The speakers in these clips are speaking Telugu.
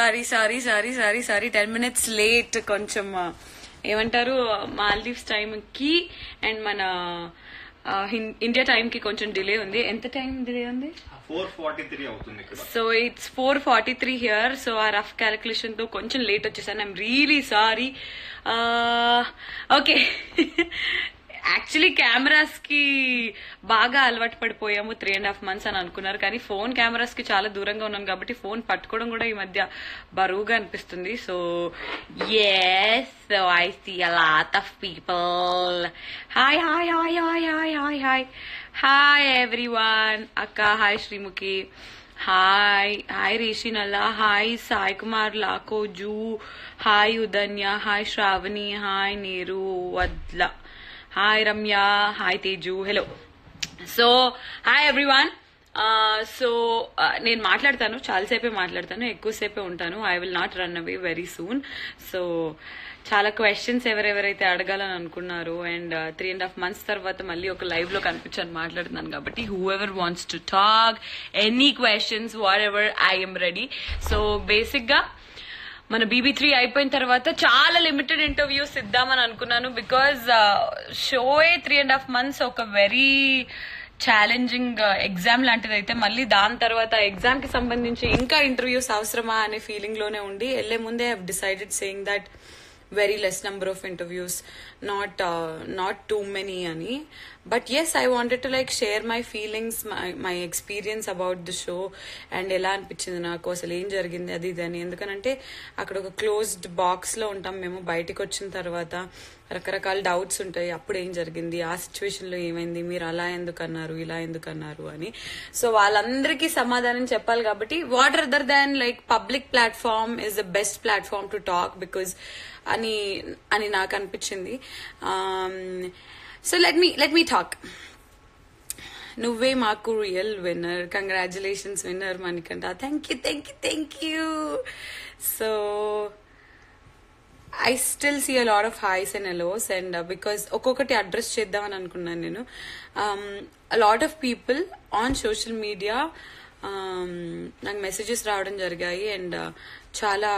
Sorry sorry sorry sorry sorry ten minutes late కొంచెం ఆ, ఏమంటారు మాల్దీవ్స్ టైం కి అండ్ మన ఆ, హిన్- ఇండియా టైం కి కొంచెం డిలే ఉంది ఎంత టైం డిలే ఉంది ఫోర్ ఫార్టీ త్రీ అవుతుంది ఇక్కడ so it's four forty three here so ah rough calculation తో కొంచెం లేట్ వచ్చేసాను I'm really sorry okay actually cameras కి బాగా అలవాటు పడిపోయాము త్రీ అండ్ హాఫ్ మంత్స్ అని అనుకున్నారు కానీ ఫోన్ కెమెరాస్ కి చాలా దూరంగా ఉన్నాను కాబట్టి ఫోన్ పట్టుకోవడం కూడా ఈ మధ్య బరువుగా అనిపిస్తుంది so yes so I see a lot of people hi hi hi hi hi hi hi hi everyone అక్క hi Sreemukhi hi hi Reshi Nalla hi Sai Kumar Lakoju hi Udanya hi Shravani hi Neeru Vadla hi Ramya hi Teju hello so hi everyone so నేను మాట్లాడతాను చాలాసేపే మాట్లాడతాను ఎక్కువసేపే ఉంటాను I will not run away very soon so చాలా క్వశ్చన్స్ ఎవరెవరైతే అడగాలని అనుకున్నారు and three and half months తర్వాత మళ్ళీ ఒక లైవ్ లో కనిపించాను మాట్లాడుతున్నాను కాబట్టి whoever wants to talk any questions whatever I'm ready so basic గా మన బీబీ త్రీ అయిపోయిన తర్వాత చాలా లిమిటెడ్ ఇంటర్వ్యూస్ ఇద్దామని అనుకున్నాను బికాజ్ షోయే త్రీ అండ్ హాఫ్ మంత్స్ ఒక వెరీ ఛాలెంజింగ్ ఎగ్జామ్ లాంటిది అయితే మళ్ళీ దాని తర్వాత ఎగ్జామ్ కి సంబంధించి ఇంకా ఇంటర్వ్యూస్ అవసరమా అనే ఫీలింగ్ లోనే ఉండి వెళ్లే ముందే I decided saying that very less number of interviews not uh, not too many ani but yes i wanted to like share my feelings my my experience about the show and ఎలా అనిపించింది నాకు అసలు ఏం జరిగింది అది ఇది అని ఎందుకనంటే అక్కడ ఒక క్లోజ్డ్ బాక్స్ లో ఉంటాం మేము బయటికి వచ్చిన తర్వాత రకరకాల డౌట్స్ ఉంటాయి అప్పుడు ఏం జరిగింది ఆ సిచ్యువేషన్ లో ఏమైంది మీరు అలా ఎందుకు అన్నారు ఇలా ఎందుకు అన్నారు అని సో వాళ్ళందరికీ సమాధానం చెప్పాలి కాబట్టి what other than like public platform is the best platform to talk because అని అని నాకు అనిపించింది so let me let me talk నువ్వే మాకు real winner congratulations winner Manikanta thank you thank you thank you so I still see a lot of hi's and hellos and because ఒక్కొక్కటి అడ్రస్ చేద్దామని అనుకున్నాను నేను lot of people on social media నాకు మెసేజెస్ రావడం జరిగాయి అండ్ చాలా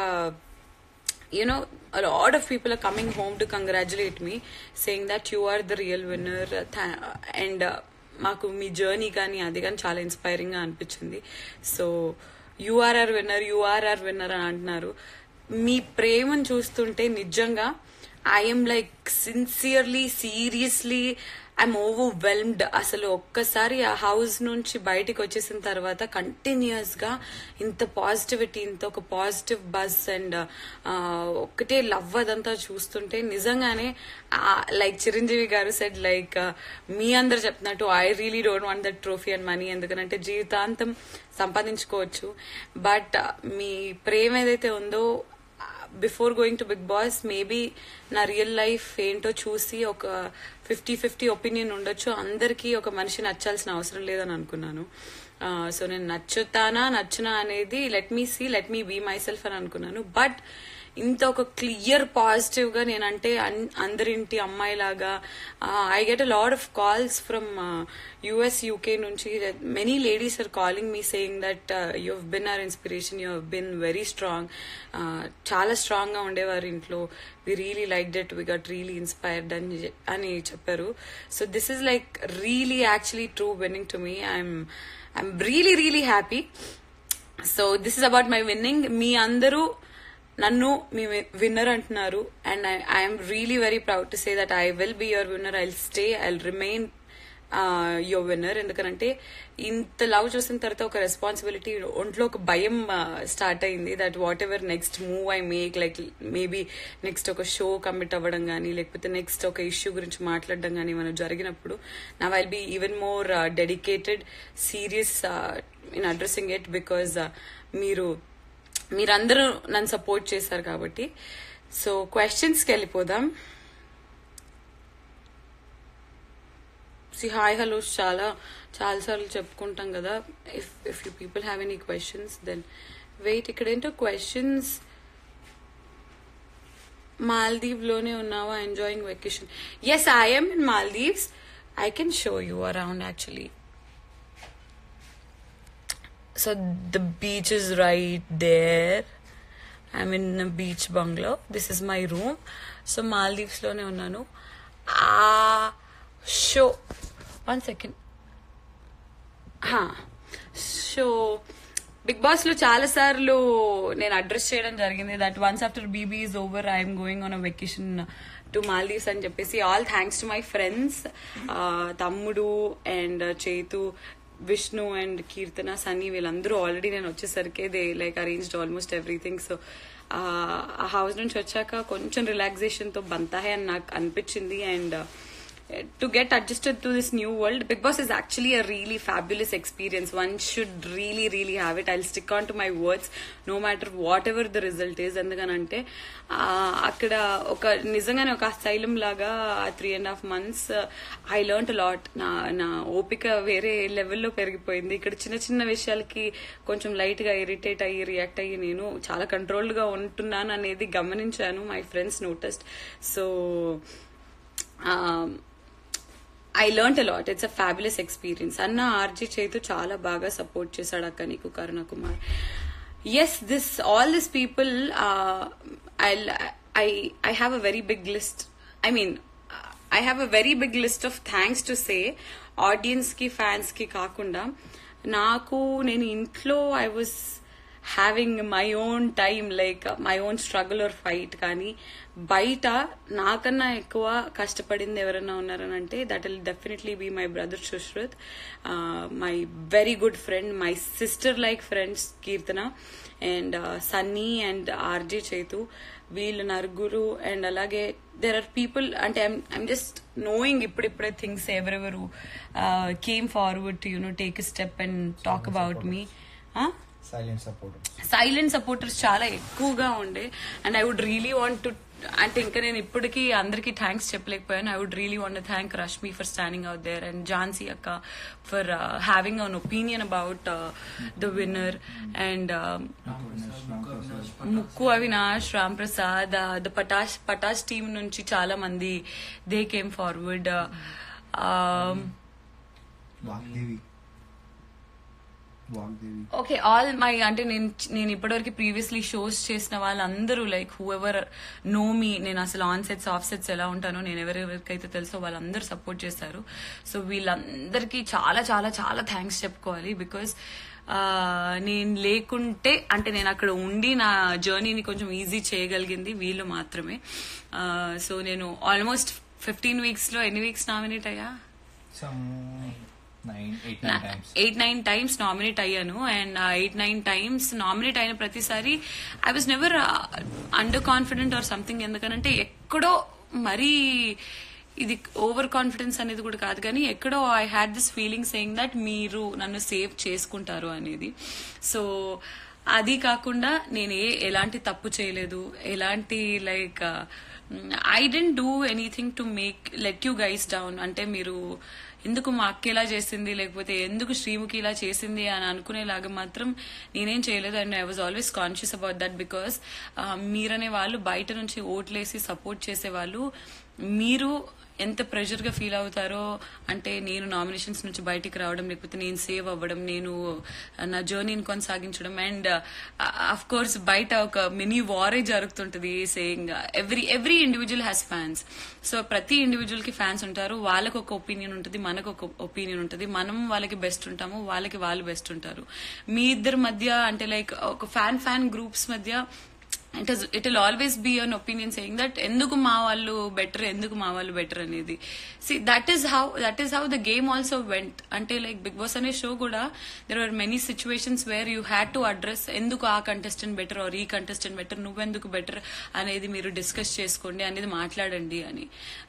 you know, a lot of people are coming home to congratulate me, saying that you are the real winner. uh, tha- and uh, మాకు మీ జర్నీ కానీ అది కానీ చాలా ఇన్స్పైరింగ్ గా అనిపించింది so you're winner you're winner అని అంటున్నారు మీ ప్రేమను చూస్తుంటే నిజంగా I'm like sincerely seriously I'm overwhelmed అసలు ఒక్కసారి ఆ హౌస్ నుంచి బయటికి వచ్చేసిన తర్వాత కంటిన్యూస్ గా ఇంత పాజిటివిటీ ఇంత ఒక పాజిటివ్ బస్ అండ్ ఒక్కటే లవ్ అదంతా చూస్తుంటే నిజంగానే లైక్ చిరంజీవి గారు సెడ్ లైక్ మీ అందరు చెప్తున్నట్టు I really don't want that trophy and money ఎందుకంటే జీవితాంతం సంపాదించుకోవచ్చు బట్ మీ ప్రేమ ఏదైతే ఉందో before going to Bigg Boss maybe నా రియల్ లైఫ్ ఏంటో చూసి ఒక ఫిఫ్టీ ఫిఫ్టీ ఒపీనియన్ ఉండొచ్చు అందరికీ ఒక మనిషి నచ్చాల్సిన అవసరం లేదని అనుకున్నాను సో నేను నచ్చుతానా నచ్చునా అనేది let me see let me be myself అని అనుకున్నాను బట్ ఇంత ఒక క్లియర్ పాజిటివ్ గా నేనంటే అన్- అందరింటి అమ్మాయిలాగా I get a lot of calls from US UK నుంచి many ladies are calling me saying that you have been our inspiration you have been very strong చాలా స్ట్రాంగ్ గా ఉండేవారు ఇంట్లో we really like that we got really inspired అని చె- అని చెప్పారు so this is like really actually true winning to me I'm I'm really really happy so this is about my winning మీ అందరూ నన్ను మీ విన్నర్ అంటున్నారు and I'm really very proud to say that I will be your winner I stay I remain your winner ఎందుకంటే ఇంత లవ్ చూసిన తర్వాత ఒక రెస్పాన్సిబిలిటీ ఒంట్లో ఒక భయం స్టార్ట్ అయింది that whatever next move I make like maybe next ఒక షో కమిట్ అవ్వడం కానీ లేకపోతే నెక్స్ట్ ఒక ఇష్యూ గురించి మాట్లాడడం కానీ మనం జరిగినప్పుడు నా I be even more dedicated serious in addressing it because మీరు మీరందరూ నన్ను సపోర్ట్ చేశారు కాబట్టి సో క్వశ్చన్స్కి వెళ్ళిపోదాం సి హాయ్ హలో చాలా చాలాసార్లు చెప్పుకుంటాం కదా if if you people have any questions then wait ఇక్కడ ఏంటో క్వశ్చన్స్ మాల్దీవ్ లోనే ఉన్నావా enjoying vacation yes I'm in Maldives I can show you around actually So the beach is right there. I'm in beach bungalow this is my room so Maldives లోనే ఉన్నాను ఆ show one second so Bigg Boss లో చాలా సార్లు నేను అడ్రస్ చేయడం జరిగింది that once after BB is over I'm going on a vacation to Maldives అని చెప్పేసి all thanks to my friends తమ్ముడు అండ్ చేతు విష్ణు అండ్ కీర్తన సన్నీ వీళ్ళందరూ ఆల్రెడీ నేను వచ్చేసరికి they like arranged almost everything so ఆ హౌస్ నుంచి వచ్చాక కొంచెం రిలాక్సేషన్ తో బంతాహే అని నాకు అనిపించింది and to get adjusted to this new world big boss is actually a really fabulous experience one should really really have it i'll stick on to my words no matter whatever the result is ఎందుకనంటే ఆ, అక్కడ ఒక నిజంగానే ఒక అసైలం లాగా three and half months I learn lot నా నా ఓపిక వేరే లెవెల్లో పెరిగిపోయింది ఇక్కడ చిన్న చిన్న విషయాలకి కొంచెం లైట్ గా ఇరిటేట్ అయ్యి రియాక్ట్ అయ్యి నేను చాలా కంట్రోల్డ్ గా ఉంటున్నాను అనేది గమనించాను మై ఫ్రెండ్స్ నోటెస్ట్ so I learn a lot it's a fabulous experience అన్న ఆర్జీ చేతు చాలా బాగా సపోర్ట్ చేశాడు అక్క నీకు Karuna Kumar yes this all this people I I I have a very big list I mean I have a very big list of thanks to say audience కి ఫ్యాన్స్ కి కాకుండా నాకు నేను ఇంట్లో I was having my own time like my own struggle are fight కానీ బయట నాకన్నా ఎక్కువ కష్టపడింది ఎవరైనా ఉన్నారని అంటే that will definitely be my brother Sushruth my very good friend my sister like friends Keerthana and Sunny and RJ Chaitu వీళ్ళు నలుగురు అండ్ అలాగే దెర్ ఆర్ పీపుల్ అంటే ఐమ్ జస్ట్ నోయింగ్ ఇప్పుడిప్పుడే థింగ్స్ ఎవరెవరు came forward to you know take step and talk about me silent support silent supporters చాలా ఎక్కువగా ఉండే and I would really want to అంటే ఇంకా నేను ఇప్పటికీ అందరికీ థ్యాంక్స్ చెప్పలేకపోయాను I would really want thank Rashmi for standing out there and Jhansi అక్క for having an opinion about the winner and Mukku Avinash Ram Prasad the Pataas Pataas team నుంచి చాలా మంది they came forward Vagdevi Vagdevi okay all my అంటే నేను నేను ఇప్పటివరకు ప్రీవియస్లీ షోస్ చేసిన వాళ్ళందరూ like whoever know me నేను అసలు ఆన్ సెట్స్ ఆఫ్ సెట్స్ ఎలా ఉంటానో నేను ఎవరెవరికైతే తెలుసో వాళ్ళందరూ సపోర్ట్ చేశారు సో వీళ్ళందరికీ చాలా చాలా చాలా థ్యాంక్స్ చెప్పుకోవాలి బికాస్ నేను లేకుంటే అంటే నేను అక్కడ ఉండి నా జర్నీని కొంచెం ఈజీ చేయగలిగింది వీళ్ళు మాత్రమే సో నేను ఆల్మోస్ట్ ఫిఫ్టీన్ వీక్స్ లో ఎన్ని వీక్స్ నామినేట్ అయ్యా some nine eight nine times eight nine times nominate అయ్యాను అండ్ ఆ ఎయిట్ నైన్ టైమ్స్ నామినేట్ అయిన ప్రతిసారి I was never under confident or something ఎందుకనంటే ఎక్కడో మరీ ఇది ఓవర్ కాన్ఫిడెన్స్ అనేది కూడా కాదు కానీ ఎక్కడో I had this feeling saying that మీరు నన్ను సేవ్ చేసుకుంటారు అనేది సో అది కాకుండా నేను ఏ ఎలాంటి తప్పు చేయలేదు ఎలాంటి like I didn't do anything to make let you guys down అంటే మీరు ఎందుకు మా అక్క ఇలా చేసింది లేకపోతే ఎందుకు శ్రీముఖి ఇలా చేసింది అని అనుకునేలాగా మాత్రం నేనేం చేయలేదు and I was always conscious about that because మీరనే వాళ్ళు బయట నుంచి ఓట్లేసి సపోర్ట్ చేసే వాళ్ళు మీరు ఎంత ప్రెషర్ గా ఫీల్ అవుతారో అంటే నేను నామినేషన్స్ నుంచి బయటికి రావడం లేకపోతే నేను సేవ్ అవ్వడం నేను నా జర్నీని కొనసాగించడం అండ్ అఫ్ కోర్స్ బయట ఒక మినీ వారే జరుగుతుంటది saying every every individual has fans so ప్రతి ఇండివిజువల్ కి ఫ్యాన్స్ ఉంటారు వాళ్ళకి ఒక ఒపీనియన్ ఉంటుంది మనకు ఒక ఒపీనియన్ ఉంటుంది మనం వాళ్ళకి బెస్ట్ ఉంటాము వాళ్ళకి వాళ్ళు బెస్ట్ ఉంటారు మీ ఇద్దరి మధ్య అంటే లైక్ ఒక ఫ్యాన్ ఫ్యాన్ గ్రూప్స్ మధ్య it is it will always be an opinion saying that ఎందుకు మా వాళ్ళు బెటర్ ఎందుకు మా వాళ్ళు బెటర్ అనేది see that is how that is how the game also went అంటే లైక్ బిగ్ బాస్ అనే షో కూడా there are many situations where you had to address ఎందుకు ఆ కంటెస్టెంట్ బెటర్ ఆర్ ఈ కంటెస్టెంట్ బెటర్ నువ్వెందుకు బెటర్ అనేది మీరు డిస్కస్ చేసుకోండి అనేది మాట్లాడండి అని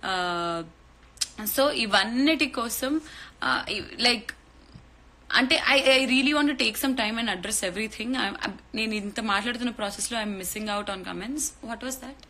సో ఇవన్నిటి కోసం లైక్ అంటే I I really want take some time and address everything నేను ఇంత మాట్లాడుతున్న ప్రాసెస్ లో I'm missing out on comments what was that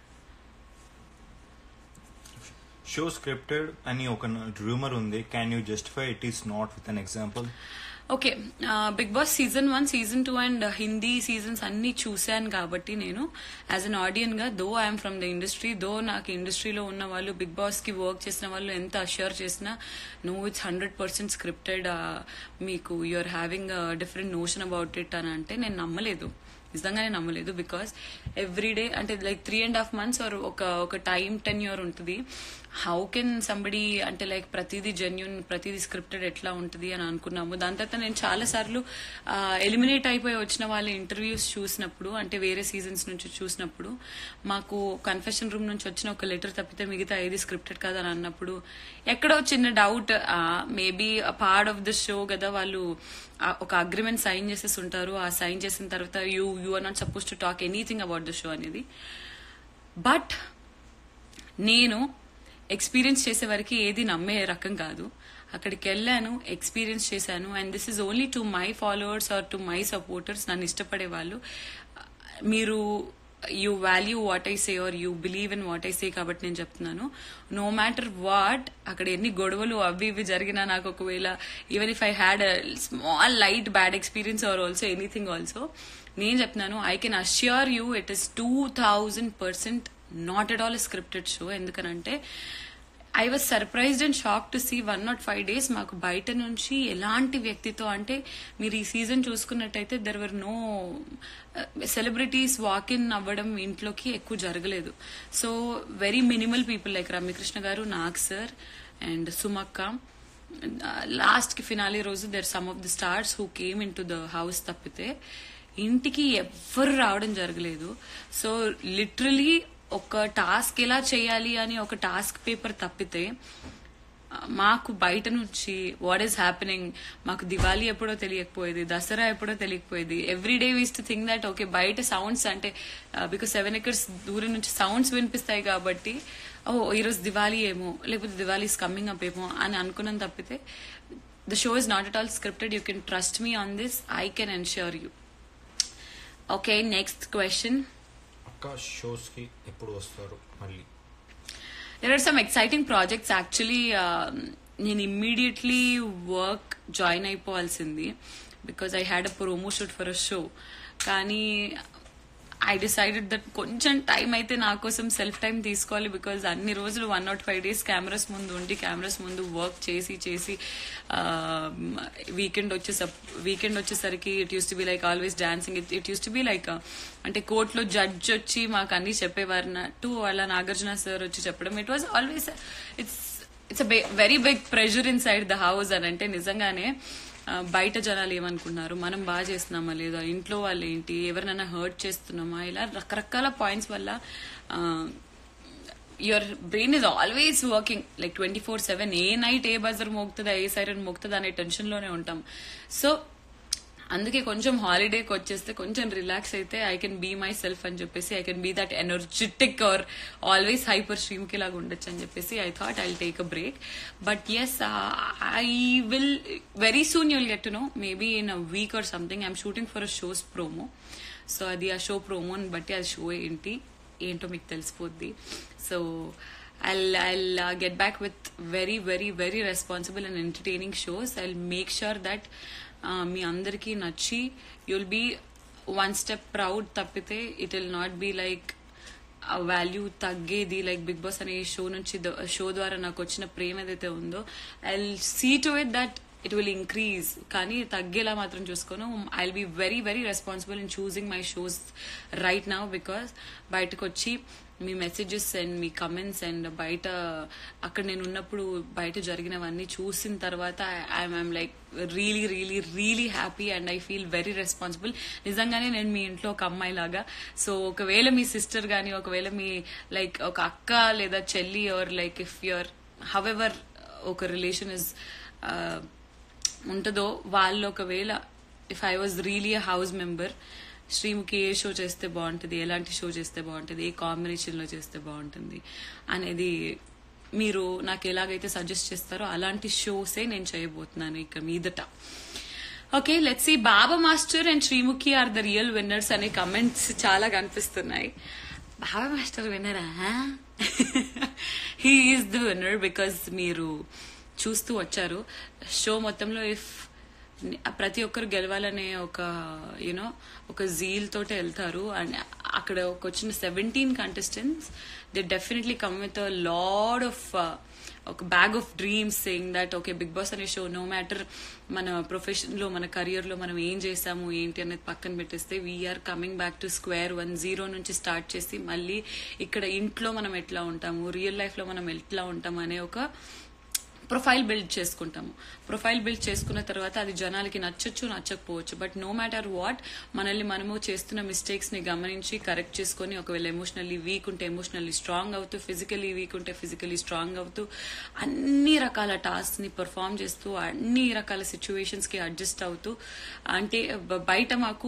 show scripted అని ఒక రూమర్ ఉంది can you justify it is not with an example okay Bigg Boss season one season two and Hindi seasons అన్ని చూశాను కాబట్టి నేను యాజ్ అన్ ఆడియన్ గా though I'm from the industry though నాకు ఇండస్ట్రీలో ఉన్న వాళ్ళు బిగ్ బాస్ కి వర్క్ చేసిన వాళ్ళు ఎంత అష్యూర్ చేసినా no it's hundred percent scripted మీకు you're having different notion about it అని అంటే నేను నమ్మలేదు నిజంగానే నమ్మలేదు బికాస్ ఎవ్రీడే అంటే like three and half months or ఒక ఒక టైం టెన్ ఇయర్ ఉంటుంది హౌ కెన్ సంబడి అంటే లైక్ ప్రతిదీ జెన్యున్ ప్రతిదీ స్క్రిప్టెడ్ ఎట్లా ఉంటుంది అని అనుకున్నాము దాని తర్వాత నేను చాలా సార్లు ఎలిమినేట్ అయిపోయి వచ్చిన వాళ్ళ ఇంటర్వ్యూస్ చూసినప్పుడు అంటే వేరే సీజన్స్ నుంచి చూసినప్పుడు మాకు కన్ఫెషన్ రూమ్ నుంచి వచ్చిన ఒక లెటర్ తప్పితే మిగతా ఏది స్క్రిప్టెడ్ కదా అని అన్నప్పుడు ఎక్కడో చిన్న doubt maybe part of the show కదా వాళ్ళు ఆ ఒక అగ్రిమెంట్ సైన్ చేసేసి ఉంటారు ఆ సైన్ చేసిన తర్వాత you you are not suppose to talk anything about the show అనేది బట్ నేను ఎక్స్పీరియన్స్ చేసే వరకు ఏది నమ్మే రకం కాదు అక్కడికి వెళ్ళాను ఎక్స్పీరియన్స్ చేశాను and this is only to my followers or to my supporters నన్ను ఇష్టపడే వాళ్ళు మీరు you value what I say or you believe in what I say కాబట్టి నేను చెప్తున్నాను నో మ్యాటర్ వాట్ అక్కడ ఎన్ని గొడవలు అవి ఇవి జరిగినా నాకు ఒకవేళ even if I had small light bad experience or also anything also నేను చెప్తున్నాను I can assure you it is two thousand percent not at all scripted show ఎందుకనంటే I was surprised and shock to see one not five days మాకు బయట నుంచి ఎలాంటి వ్యక్తితో అంటే మీరు ఈ సీజన్ చూసుకున్నట్టయితే there were no celebrities walk in అవ్వడం ఇంట్లోకి ఎక్కువ జరగలేదు so very minimal people like Ramyakrishna గారు నాగ్ సార్ అండ్ సుమక్క లాస్ట్ కి ఫినాలి రోజు there some of the stars who came in to the house తప్పితే ఇంటికి ఎవ్వరు రావడం జరగలేదు సో లిటరలీ ఒక టాస్క్ ఎలా చేయాలి అని ఒక టాస్క్ పేపర్ తప్పితే ఆ, మాకు బయట నుంచి వాట్ ఈస్ హ్యాపెనింగ్ మాకు దివాళీ ఎప్పుడో తెలియకపోయేది దసరా ఎప్పుడో తెలియకపోయేది ఎవ్రీ డే వీస్ టు థింక్ దట్ ఓకే బయట సౌండ్స్ అంటే బికాస్ సెవెన్ ఎకర్స్ దూరం నుంచి సౌండ్స్ వినిపిస్తాయి కాబట్టి ఓ ఈరోజు దివాళీ ఏమో లేకపోతే దివాళీ ఇస్ కమింగ్ అప్ ఏమో అని అనుకున్నాను తప్పితే the show is not at all scripted you can trust me on this I can ensure you okay next question అక్క షోస్ కి ఎప్పుడు వస్తారు మళ్ళీ there are some exciting projects actually um, నేను ఇమ్మీడియట్లీ వర్క్ జాయిన్ అయిపోవాల్సింది because I had a promo shoot for a show కానీ ఐ డిసైడెడ్ దట్ కొంచెం టైం అయితే నా కోసం సెల్ఫ్ టైం తీసుకోవాలి బికాజ్ అన్ని రోజులు one not five days cameras ముందు ఉండి కెమెరాస్ ముందు వర్క్ చేసి చేసి వీకెండ్ వచ్చే వీకెండ్ వచ్చేసరికి it use to be like always dancing it it use to be like అంటే కోర్టులో జడ్జ్ వచ్చి మాకు అన్ని చెప్పేవారినట్టు అలా నాగార్జున సార్ వచ్చి చెప్పడం it was always it's it's very big pressure inside the house అని అంటే నిజంగానే ఆ, బయట జనాలు ఏమనుకుంటున్నారు మనం బాగా చేస్తున్నామా లేదా ఇంట్లో వాళ్ళు ఏంటి ఎవరినైనా హర్ట్ చేస్తున్నామా ఇలా రకరకాల పాయింట్స్ వల్ల your brain is always working like twenty four seven ఏ నైట్ ఏ బజర్ మోగుతుందా ఏ సైరన్ మోగుతుందా అనే టెన్షన్ లోనే ఉంటాం సో అందుకే కొంచెం హాలిడేకి వచ్చేస్తే కొంచెం రిలాక్స్ అయితే I can be myself అని చెప్పేసి I can be that energetic or always hyper stream కి లాగా ఉండొచ్చు అని చెప్పేసి I thought I take a break but yes I will very soon you'll get to know maybe in a week or something I'm shooting for a shows promo so అది ఆ షో ప్రోమోని బట్టి అది షో ఏంటి ఏంటో మీకు తెలిసిపోద్ది so I'll I'll uh, get back with very very very responsible and entertaining shows. I'll make sure that uh, మీ అందరికీ నచ్చి you'll be one step proud తప్పితే it will not be like ఆ వాల్యూ తగ్గేది లైక్ బిగ్ బాస్ అనే షో నుంచి షో ద్వారా నాకు వచ్చిన ప్రేమ ఏదైతే ఉందో I see to it that it will increase కానీ తగ్గేలా మాత్రం చూసుకోను I will be very very responsible in choosing my shows right now because బయటకు వచ్చి మీ మెసేజెస్ అండ్ మీ కమెంట్స్ అండ్ బయట అక్కడ నేను ఉన్నప్పుడు బయట జరిగినవన్నీ చూసిన తర్వాత I'm like really really really happy and I feel very responsible నిజంగానే నేను మీ ఇంట్లో ఒక అమ్మాయి లాగా సో ఒకవేళ మీ సిస్టర్ కానీ ఒకవేళ మీ లైక్ ఒక అక్క లేదా చెల్లి or like if your however ఒక రిలేషన్ ఇస్ ఉంటుందో వాళ్ళు ఒకవేళ if I was really a house member Sreemukhi ఏ షో చేస్తే బాగుంటుంది ఎలాంటి షో చేస్తే బాగుంటుంది ఏ కాంబినేషన్ లో చేస్తే బాగుంటుంది అనేది మీరు నాకు ఎలాగైతే సజెస్ట్ చేస్తారో అలాంటి షోసే నేను చేయబోతున్నాను ఇక మీదట okay let's see Baba master and Sreemukhi are the real winners అనే కమెంట్స్ చాలా కనిపిస్తున్నాయి బాబా మాస్టర్ విన్నరా he is the winner because మీరు చూస్తూ వచ్చారు షో మొత్తంలో ఇఫ్ ప్రతి ఒక్కరు గెలవాలనే ఒక యూనో ఒక జీల్ తోటే వెళ్తారు అండ్ అక్కడ ఒక వచ్చిన seventeen contestants they definitely come with a lot of ఒక bag of dreams saying that okay Bigg Boss అనే షో నో మ్యాటర్ మన ప్రొఫెషన్ లో మన కెరియర్ లో మనం ఏం చేసాము ఏంటి అనేది పక్కన పెట్టేస్తే we're coming back to square one zero నుంచి స్టార్ట్ చేసి మళ్ళీ ఇక్కడ ఇంట్లో మనం ఎట్లా ఉంటాము రియల్ లైఫ్ లో మనం ఎట్లా ఉంటాము అనే ఒక ప్రొఫైల్ బిల్డ్ చేసుకుంటాము ప్రొఫైల్ బిల్డ్ చేసుకున్న తర్వాత అది జనాలకి నచ్చొచ్చు నచ్చకపోవచ్చు బట్ నో మ్యాటర్ వాట్ మనల్ని మనము చేస్తున్న మిస్టేక్స్ ని గమనించి కరెక్ట్ చేసుకొని ఒకవేళ ఎమోషనల్లీ వీక్ ఉంటే ఎమోషనల్లీ స్ట్రాంగ్ అవుతూ ఫిజికలీ వీక్ ఉంటే ఫిజికలీ స్ట్రాంగ్ అవుతూ అన్ని రకాల టాస్క్ ని పర్ఫామ్ చేస్తూ అన్ని రకాల సిచ్యువేషన్స్ కి అడ్జస్ట్ అవుతూ అంటే బ- బయట మాకు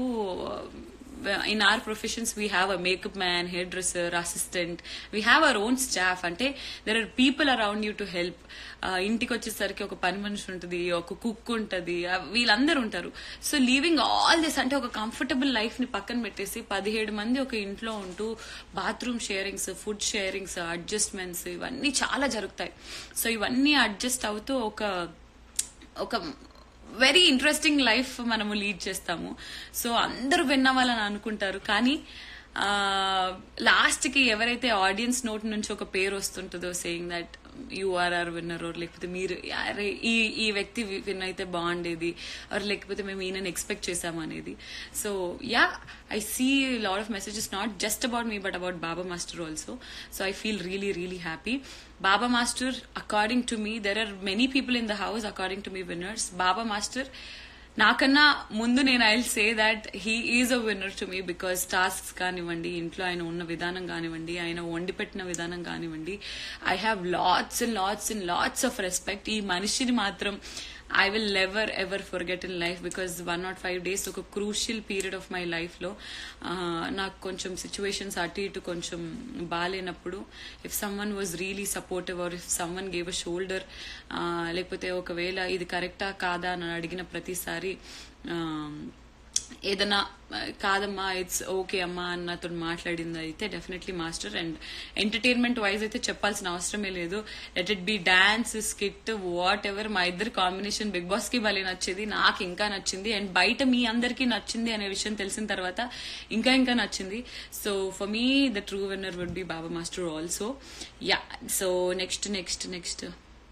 in our professions we have a makeup man hairdresser assistant we have our own staff అంటే there are people around you to help Uh, ఇంటికి వచ్చేసరికి ఒక పని మనిషి ఉంటుంది ఒక కుక్ ఉంటుంది వీళ్ళందరూ ఉంటారు సో లీవింగ్ ఆల్ దిస్ అంటే ఒక కంఫర్టబుల్ లైఫ్ ని పక్కన పెట్టేసి పదిహేడు మంది ఒక ఇంట్లో ఉంటూ bathroom sharings food sharings adjustments ఇవన్నీ చాలా జరుగుతాయి సో ఇవన్నీ అడ్జస్ట్ అవుతూ ఒక ఒక వెరీ ఇంట్రెస్టింగ్ లైఫ్ మనము లీడ్ చేస్తాము సో అందరూ విన్నవాళ్ళని అనుకుంటారు కానీ లాస్ట్ కి ఎవరైతే ఆడియన్స్ నోట్ నుంచి ఒక పేరు వస్తుంటుందో సేయింగ్ దట్ యూఆర్ఆర్ విన్నర్ లేకపోతే మీరు అరే ఈ ఈ వ్యక్తి విన్ అయితే బాగుండేది ఆర్ లేకపోతే మేము ఈయనని ఎక్స్పెక్ట్ చేసాము అనేది so yeah I see lot of messages not just about me but about Baba master also so I feel really really happy Baba master according to me there are many people in the house according to me winners Baba master నాకన్నా ముందు నేను I say that he is a winner to me because tasks కానివ్వండి ఇంట్లో ఆయన ఉన్న విధానం కానివ్వండి ఆయన వండి పెట్టిన విధానం కానివ్వండి I have lots and lots and lots of respect ఈ మనిషిని మాత్రం I will never ever forget in life because one not five days ఒక క్రూషియల్ పీరియడ్ ఆఫ్ మై లైఫ్లో నాకు కొంచెం సిచ్యువేషన్స్ అటు ఇటు కొంచెం బాగాలేనప్పుడు if someone was really supportive or if someone gave a shoulder లేకపోతే ఒకవేళ ఇది కరెక్టా కాదా అని అడిగిన ప్రతిసారి ఆ, ఏదైనా ఆ, కాదమ్మా ఇట్స్ ఓకే అమ్మా అని నాతో మాట్లాడింది అయితే definitely master and entertainment wise అయితే చెప్పాల్సిన అవసరమే లేదు let it be dance skit whatever మా ఇద్దరు కాంబినేషన్ బిగ్ బాస్ కి భలే నచ్చేది నాకు ఇంకా నచ్చింది అండ్ బయట మీ అందరికీ నచ్చింది అనే విషయం తెలిసిన తర్వాత ఇంకా ఇంకా నచ్చింది so for me the true winner would be Baba master also yeah so next next next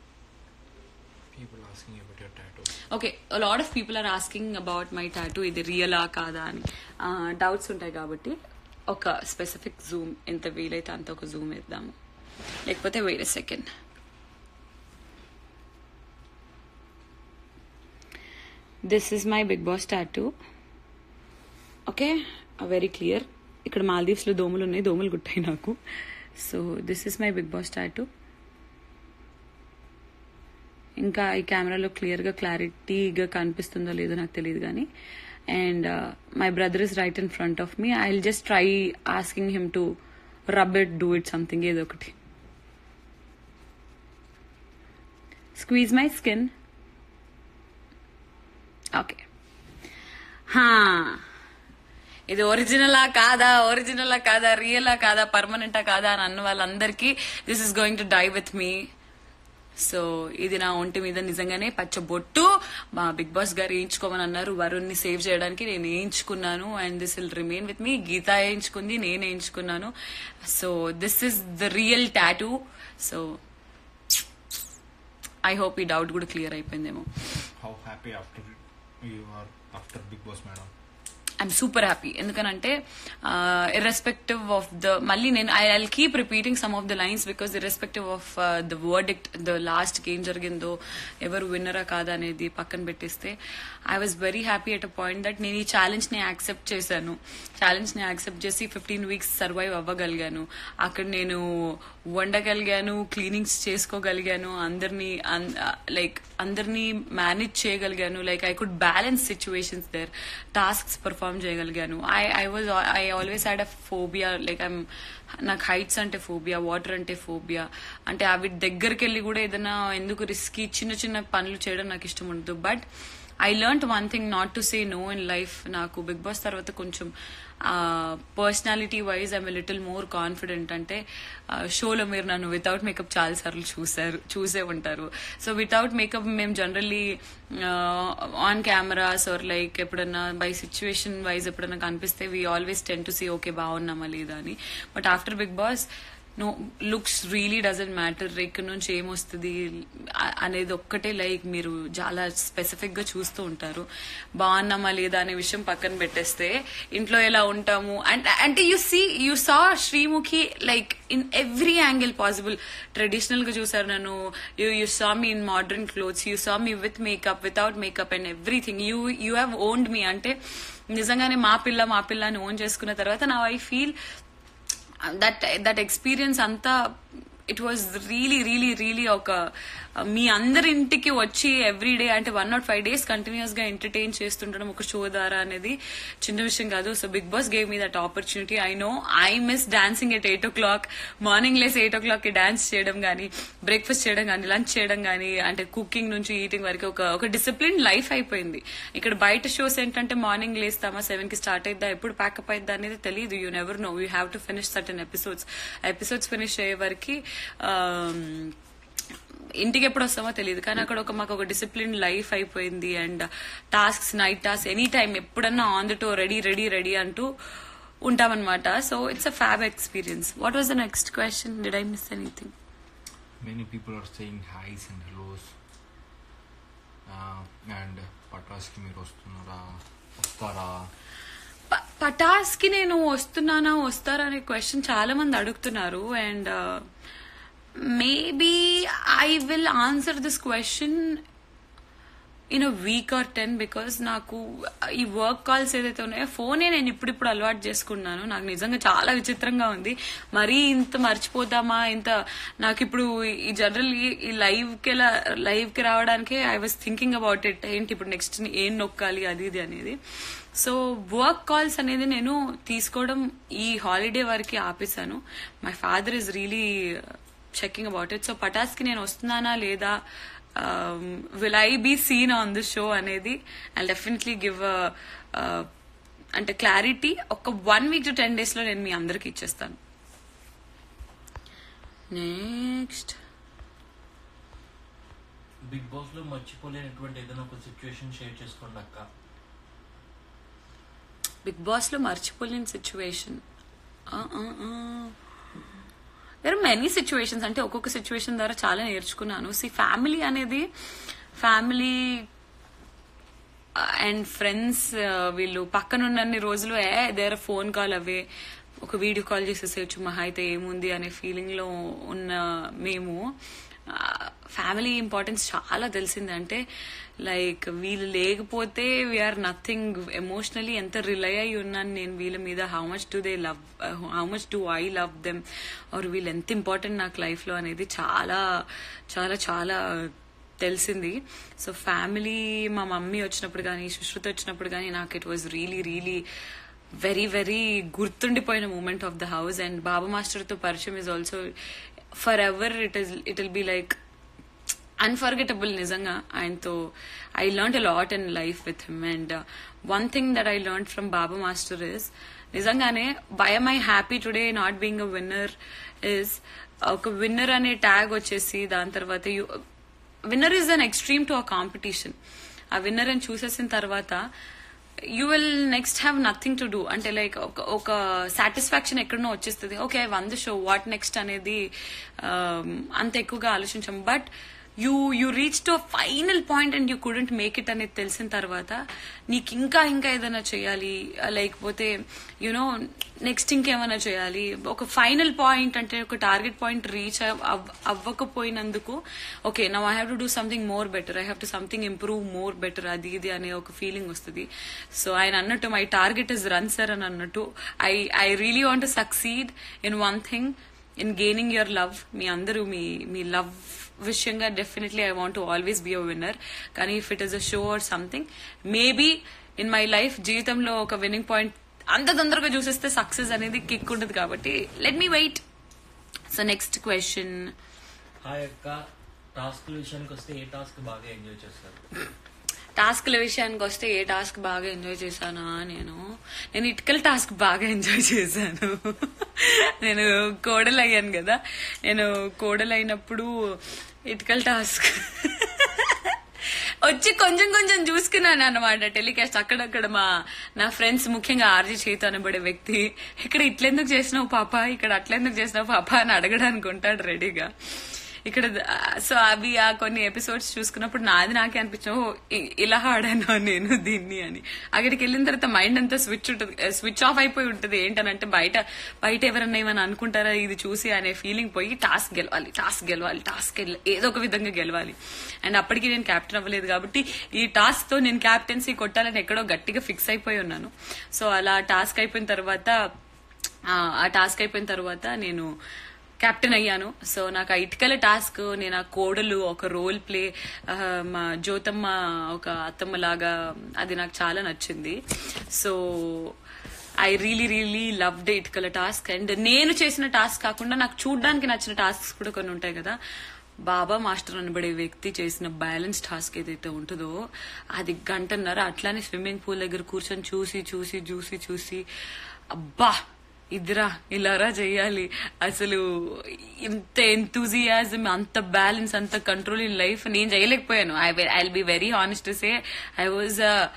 People asking about your tattoo. Okay lot of people are asking about my tattoo ఇది రియలా కాదా అని డౌట్స్ ఉంటాయి కాబట్టి ఒక స్పెసిఫిక్ జూమ్ ఎంత వీలైతే అంత ఒక జూమ్ ఇద్దాము లేకపోతే wait second this is my Bigg Boss tattoo okay very clear ఇక్కడ మాల్దీవ్స్లో దోమలు ఉన్నాయి దోమలు గుట్టాయి నాకు so this is my Bigg Boss tattoo ఇంకా ఈ కెమెరాలో క్లియర్గా క్లారిటీగా కనిపిస్తుందో లేదో నాకు తెలియదు కానీ and my brother is right in front of me I will just try asking him to rub it do it something ఏదో ఒకటి స్క్వీజ్ మై స్కిన్ ఓకే హా ఇది ఒరిజినలా కాదా ఒరిజినలా కాదా రియలా కాదా పర్మనెంటా కాదా అని అన్న వాళ్ళందరికీ this is going to die with me so ఇది నా ఒంటి మీద నిజంగానే పచ్చ బొట్టు మా బిగ్ బాస్ గారు వేయించుకోమని అన్నారు వరుణ్ ని సేవ్ చేయడానికి నేను వేయించుకున్నాను and this will remain with me Geetha వేయించుకుంది నేను వేయించుకున్నాను so this is the real tattoo so I hope ఈ డౌట్ కూడా క్లియర్ అయిపోయిందేమో How happy after you are after Big Boss, madam? I'm super happy ఎందుకనంటే ఇర్రెస్పెక్టివ్ ఆఫ్ ద మళ్ళీ నేను I I keep repeating some of the lines because irrespective of the verdict the last ఏం జరిగిందో ఎవరు విన్నరా కాదా అనేది పక్కన పెట్టేస్తే I was very happy at a point that నేను ఈ ఛాలెంజ్ ని యాక్సెప్ట్ చేశాను ఛాలెంజ్ ని యాక్సెప్ట్ చేసి ఫిఫ్టీన్ వీక్స్ సర్వైవ్ అవ్వగలిగాను అక్కడ నేను వండగలిగాను క్లీనింగ్స్ చేసుకోగలిగాను అందరినీ లైక్ అందరినీ మేనేజ్ చేయగలిగాను like I could balance situations there tasks perform చేయగలిగాను I I was I always had a phobia like I'm నాకు హైట్స్ అంటే ఫోబియా వాటర్ అంటే ఫోబియా అంటే అవి దగ్గరికి వెళ్ళి కూడా ఏదైనా ఎందుకు రిస్కీ చిన్న చిన్న పనులు చేయడం నాకు ఇష్టం ఉండదు but I learn one thing not to say no in life నాకు బిగ్ బాస్ తర్వాత కొంచెం personality wise I'm little more confident అంటే షోలో మీరు నన్ను వితౌట్ మేకప్ చాలా సార్లు చూసారు చూసే ఉంటారు సో వితౌట్ మేకప్ మేము generally on cameras or like ఎప్పుడన్నా బై సిచ్యువేషన్ వైజ్ ఎప్పుడన్నా కనిపిస్తే we always tend to see okay బాగున్నామా లేదా అని but after Bigg Boss no looks really doesn't matter ఇక్కడ నుంచి ఏమొస్తుంది అ- అనేది ఒక్కటే లైక్ మీరు చాలా స్పెసిఫిక్ గా చూస్తూ ఉంటారు బాగున్నామా లేదా అనే విషయం పక్కన పెట్టేస్తే ఇంట్లో ఎలా ఉంటాము అండ్ అంటే you see you saw Sreemukhi like in every angle possible traditional గా చూసారు నన్ను you you saw me in modern clothes you saw me with makeup without makeup and everything you you have owned me అంటే నిజంగానే మా పిల్ల మా పిల్ల అని ఓన్ చేసుకున్న తర్వాత నా I feel that that experience అంతా it was really really really ఒక మీ అందరి ఇంటికి వచ్చి ఎవ్రీ డే అంటే one not five days continuous గా ఎంటర్టైన్ చేస్తుండడం ఒక షో ద్వారా అనేది చిన్న విషయం కాదు so Bigg Boss gave me that opportunity I know I miss dancing at eight o'clock morning లేసి ఎయిట్ ఓ క్లాక్ కి డాన్స్ చేయడం కానీ బ్రేక్ఫాస్ట్ చేయడం కానీ లంచ్ చేయడం కానీ అంటే కుకింగ్ నుంచి ఈటింగ్ వరకు ఒక ఒక డిసిప్లిన్ లైఫ్ అయిపోయింది ఇక్కడ బయట షోస్ ఏంటంటే మార్నింగ్ లేస్తామా సెవెన్ కి స్టార్ట్ అయిద్దా ఎప్పుడు ప్యాకప్ అయిద్దా అనేది తెలియదు you never know you have to finish certain episodes episodes finish అయ్యే వరకు ఇంటికి ఎప్పుడు వస్తామో తెలియదు కానీ అక్కడ ఒక మాకు ఒక డిసిప్లిన్ లైఫ్ అయిపోయింది and tasks night task any time ఎప్పుడన్నా on the toe ready ready ready అంటూ ఉంటామన్నమాట so it's a fab experience what was the next question did I miss anything Many people are saying highs and lows. Uh, and పటాస్కి మీరు వస్తున్నారా వస్తారా ప- పటాస్ కి నేను వస్తున్నానా వస్తారా అనే క్వశ్చన్ చాలా మంది అడుగుతున్నారు and maybe I will answer this question in a week or ten because నాకు ఈ వర్క్ కాల్స్ ఏదైతే ఉన్నాయో ఫోనే నేను ఇప్పుడిప్పుడు అలవాటు చేసుకున్నాను నాకు నిజంగా చాలా విచిత్రంగా ఉంది మరీ ఇంత మర్చిపోతామా ఇంత నాకు ఇప్పుడు ఈ జనరల్ ఈ లైవ్ కి లైవ్ కి రావడానికి I was thinking about it ఏంటి ఇప్పుడు నెక్స్ట్ ఏం నొక్కాలి అది ఇది అనేది సో వర్క్ కాల్స్ అనేది నేను తీసుకోవడం ఈ హాలిడే వరకు ఆపేశాను my father is really checking about it so పటాస్కి నేను వస్తున్నానా లేదా will I be seen on this show అనేది ఐ డెఫినెట్లీ గివ్ అంటే క్లారిటీ ఒక one week to ten days లో నేను మీ అందరికి ఇచ్చేస్తాను నెక్స్ట్ బిగ్ బాస్ లో మర్చిపోలేనటువంటి ఏదైనా ఒక సిచ్యువేషన్ షేర్ చేసుకోండి అక్క బిగ్ బాస్ లో మర్చిపోలేని సిచ్యువేషన్ దేర్ మెనీ సిచ్యువేషన్స్ అంటే ఒక్కొక్క సిచ్యువేషన్ ద్వారా చాలా నేర్చుకున్నాను సి ఫ్యామిలీ అనేది ఫ్యామిలీ అండ్ ఫ్రెండ్స్ వీళ్ళు పక్కనున్నన్ని రోజులు ఏ దేర్ ఫోన్ కాల్ అవే ఒక వీడియో కాల్ చేసేసేయచ్చు మహా అయితే ఏముంది అనే ఫీలింగ్ లో ఉన్న మేము ఫ్యామిలీ ఇంపార్టెన్స్ చాలా తెలిసింది అంటే లైక్ వీళ్ళు లేకపోతే వీఆర్ నథింగ్ ఎమోషనలీ ఎంత రిలై అయి ఉన్నాను నేను వీళ్ళ మీద how much do they love how much do I love them or వీళ్ళు ఎంత ఇంపార్టెంట్ నాకు లైఫ్ లో అనేది చాలా చాలా చాలా తెలిసింది సో ఫ్యామిలీ మా మమ్మీ వచ్చినప్పుడు కానీ సుశ్రుత వచ్చినప్పుడు కానీ నాకు it was really really very very గుర్తుండిపోయిన moment of the house and Baba మాస్టర్తో పరిచయం is also forever it is it will be like unforgettable నిజంగా ఆయనతో I learn a lot in life with him and one thing that I learn from Baba master is నిజంగానే why am I happy today not being a winner is ఒక విన్నర్ అనే ట్యాగ్ వచ్చేసి దాని తర్వాత winner is an extreme to a competition ఆ విన్నర్ అని చూసేసిన తర్వాత you will next have nothing to do అంటే లైక్ ఒక ఒక సాటిస్ఫాక్షన్ ఎక్కడనో వచ్చేస్తుంది okay I won the show what next అనేది um, అంత ఎక్కువగా ఆలోచించాం but you you reach to final point and you couldn't make it అనేది తెలిసిన తర్వాత నీకు ఇంకా ఇంకా ఏదైనా చేయాలి లేకపోతే యునో నెక్స్ట్ ఇంకేమైనా చేయాలి ఒక ఫైనల్ పాయింట్ అంటే ఒక టార్గెట్ పాయింట్ రీచ్ అవ్వకపోయినందుకు okay now I have to do something more better I have to something improve more better అది ఇది అనే ఒక ఫీలింగ్ వస్తుంది సో ఆయన అన్నట్టు my target is run sir అని అన్నట్టు I I really want succeed in one thing in gaining your love మీ అందరూ మీ మీ లవ్ విషయంగా definitely I want always be a winner కానీ if it is a show or something maybe in my life జీవితంలో ఒక విన్నింగ్ పాయింట్ అంత తొందరగా చూసేస్తే సక్సెస్ అనేది కిక్ ఉంటుంది కాబట్టి let me wait so next question hi అక్క టాస్క్ విషయానికి వస్తే ఏ టాస్క్ బాగా ఎంజాయ్ చేస్తారు టాస్క్ల విషయానికి వస్తే ఏ టాస్క్ బాగా ఎంజాయ్ చేశానా నేను నేను ఇటుకల టాస్క్ బాగా ఎంజాయ్ చేశాను నేను కోడలు అయ్యాను కదా నేను కోడలు అయినప్పుడు ఇటుకల టాస్క్ వచ్చి కొంచెం కొంచెం చూసుకున్నాను అనమాట టెలికాస్ట్ అక్కడక్కడ మా నా ఫ్రెండ్స్ ముఖ్యంగా ఆర్జీ చేతు అనబడే వ్యక్తి ఇక్కడ ఇట్లెందుకు చేసినావు పాప ఇక్కడ అట్లెందుకు చేసినావు పాప అని అడగడానికి ఉంటాడు రెడీగా ఇక్కడ సో అవి ఆ కొన్ని ఎపిసోడ్స్ చూసుకున్నప్పుడు నాది నాకే అనిపించవు "ఓ, ఇ- ఇలా ఆడాను నేను దీన్ని అని అక్కడికి వెళ్ళిన తర్వాత మైండ్ అంతా స్విచ్ ఉంటుంది స్విచ్ ఆఫ్ అయిపోయి ఉంటుంది ఏంటనంటే బయట బయట ఎవరన్నా ఏమైనా అనుకుంటారా ఇది చూసి అనే ఫీలింగ్ పోయి టాస్క్ గెలవాలి టాస్క్ గెలవాలి టాస్క్ ఏదో ఒక విధంగా గెలవాలి అండ్ అప్పటికి నేను క్యాప్టెన్ అవ్వలేదు కాబట్టి ఈ టాస్క్ తో నేను క్యాప్టెన్సీ కొట్టాలని ఎక్కడో గట్టిగా ఫిక్స్ అయిపోయి ఉన్నాను సో అలా టాస్క్ అయిపోయిన తర్వాత ఆ, ఆ టాస్క్ అయిపోయిన తర్వాత నేను కెప్టెన్ అయ్యాను సో నాకు ఆ ఇటుకల టాస్క్ నేను ఆ కోడలు ఒక రోల్ ప్లే ఆ, మా జ్యోతమ్మ ఒక అత్తమ్మ లాగా అది నాకు చాలా నచ్చింది so I really really love the ఇటుకల టాస్క్ అండ్ నేను చేసిన టాస్క్ కాకుండా నాకు చూడడానికి నచ్చిన టాస్క్స్ కూడా కొన్ని ఉంటాయి కదా బాబా మాస్టర్ అనబడే వ్యక్తి చేసిన బ్యాలెన్స్ టాస్క్ ఏదైతే ఉంటుందో అది గంటన్నర అట్లానే స్విమ్మింగ్ పూల్ దగ్గర కూర్చొని చూసి చూసి చూసి చూసి అబ్బా ఇదిరా ఇలారా చెయ్యాలి అసలు ఇంత ఎంతూజియాజం అంత బ్యాలెన్స్ అంత కంట్రోల్ ఇన్ లైఫ్ నేను చేయలేకపోయాను I I be very honest to say I was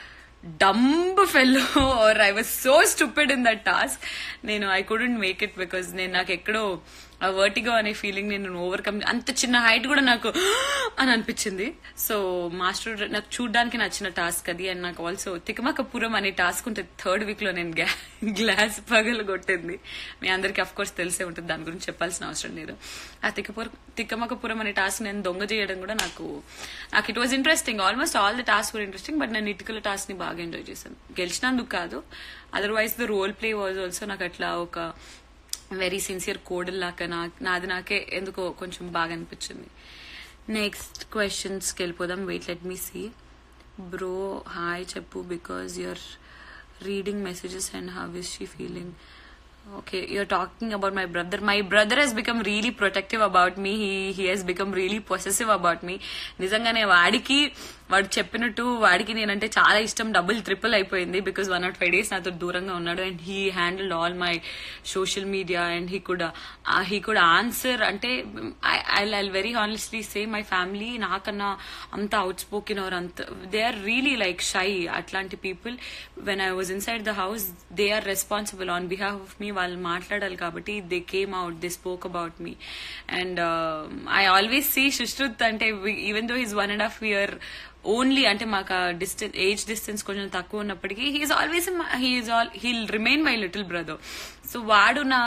dumb fellow or I was so stupid in that task నేను I couldn't make it because నేను నాకు ఎక్కడో ఆ వర్టిగో అనే ఫీలింగ్ నేను ఓవర్కమ్ అంత చిన్న హైట్ కూడా నాకు అని అనిపించింది సో మాస్టర్ నాకు చూడడానికి నచ్చిన టాస్క్ అది అండ్ నాకు ఆల్సో తికమకపురం అనే టాస్క్ ఉంటుంది థర్డ్ వీక్ లో నేను గ్లా- గ్లాస్ పగలు కొట్టింది మీ అందరికి అఫ్ కోర్స్ తెలిసే ఉంటుంది దాని గురించి చెప్పాల్సిన అవసరం లేదు ఆ తిక్కపురం తిక్కమకపురం అనే టాస్క్ నేను దొంగ చేయడం కూడా నాకు నాకు it was interesting almost all the task were interesting but నేను ఇటుకల టాస్క్ ని బాగా ఎంజాయ్ చేశాను గెలిచినందుకు కాదు otherwise the role play was also నాకు అట్లా ఒక వెరీ సిన్సియర్ కోడల్ లాగా నా నాది నాకే ఎందుకో కొంచెం బాగా అనిపించింది నెక్స్ట్ క్వశ్చన్స్కి వెళ్ళిపోదాం wait let me see bro hi చెప్పు because you're reading messages and how is she feeling okay you're talking about my brother my brother he's become really protective about me he he he's become really possessive about me నిజంగానే వాడికి వాడు చెప్పినట్టు వాడికి నేనంటే చాలా ఇష్టం డబుల్ ట్రిపుల్ అయిపోయింది because one not five days నాతో దూరంగా ఉన్నాడు and he handled all my social media and he could he could answer అంటే I I very honestly say my family నాకన్నా అంత అవుట్ స్పోకెన్ ఆర్ అంత they are really like shy అట్లాంటి people when I was inside the house they are responsible on behalf of me వాళ్ళు మాట్లాడాలి కాబట్టి they came out they spoke about me and I always see Sushruth అంటే even though is one and half year only అంటే మాకు డిస్టెన్స్ ఏజ్ డిస్టెన్స్ కొంచెం తక్కువ ఉన్నప్పటికీ he's always he's all he'll remain my little brother so వాడు నా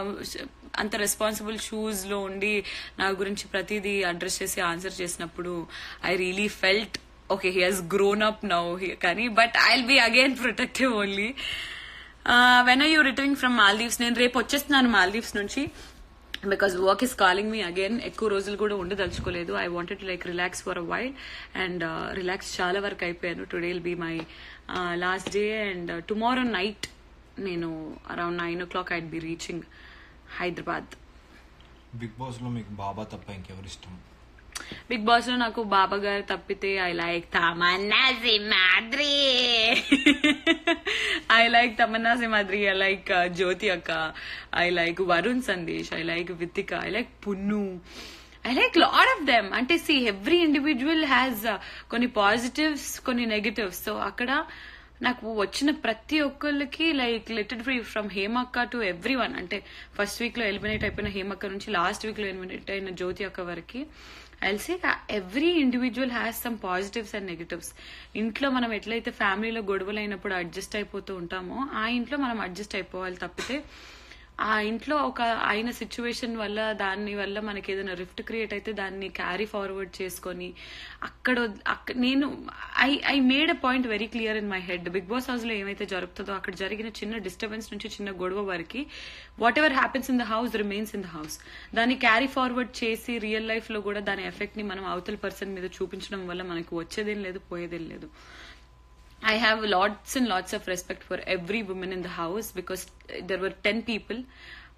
అంత రెస్పాన్సిబుల్ షూస్ లో ఉండి నా గురించి ప్రతిదీ అడ్రస్ చేసి ఆన్సర్ చేసినప్పుడు I really felt okay he has grown up now కానీ but I will be again protective only when are you returning from Maldives నేను రేపు వచ్చేస్తున్నాను మాల్దీవ్స్ నుంచి because work is calling me again ఎక్కువ రోజులు కూడా ఉండదలుచుకోలేదు I wanted to like relax for a while and relax చాలా వరకు అయిపోయాను today will be my last day and tomorrow night నేను around nine o'clock I'd B reaching Hyderabad Bigg Boss లో మీకు బాబా తప్ప ఇంకెవరు ఇష్టం బిగ్ బాస్ లో నాకు బాబా గారు తప్పితే I like Tamanna Simhadri I like Tamanna Simhadri I like Jyothi అక్క I like Varun Sandesh I like Vithika I like Punnu I like lot of them అంటే సి ఎవ్రీ ఇండివిజువల్ హ్యాస్ కొన్ని పాజిటివ్స్ కొన్ని నెగటివ్స్ సో అక్కడ నాకు వచ్చిన ప్రతి ఒక్కళ్ళకి లైక్ లెటెడ్ ఫ్రీ ఫ్రమ్ హేమక్క టు ఎవ్రీ వన్ అంటే ఫస్ట్ వీక్ లో ఎలిమినేట్ అయిపోయిన హేమక్క నుంచి లాస్ట్ వీక్ లో ఎలిమినేట్ అయిన జ్యోతి అక్క వరకు I'll say every individual has some positives and negatives ఇంట్లో మనం ఎట్లయితే ఫ్యామిలీలో గొడవలు అయినప్పుడు అడ్జస్ట్ అయిపోతూ ఉంటామో ఆ ఇంట్లో మనం అడ్జస్ట్ అయిపోవాలి తప్పితే ఆ ఇంట్లో ఒక అయిన సిచ్యువేషన్ వల్ల దాని వల్ల మనకి ఏదైనా రిఫ్ట్ క్రియేట్ అయితే దాన్ని క్యారీ ఫార్వర్డ్ చేసుకొని అక్కడ వద్- అక్క- నేను I I made a point very clear in my head Bigg Boss house లో ఏమైతే జరుగుతుందో అక్కడ జరిగిన చిన్న డిస్టర్బెన్స్ నుంచి చిన్న గొడవ వరకు whatever happens in the house remains in the house దాన్ని క్యారీ ఫార్వర్డ్ చేసి రియల్ లైఫ్ లో కూడా దాని ఎఫెక్ట్ ని మనం అవతల పర్సన్ మీద చూపించడం వల్ల మనకు వచ్చేదేం లేదు పోయేదేం లేదు I have lots and lots of respect for every woman in the house because there were 10 people.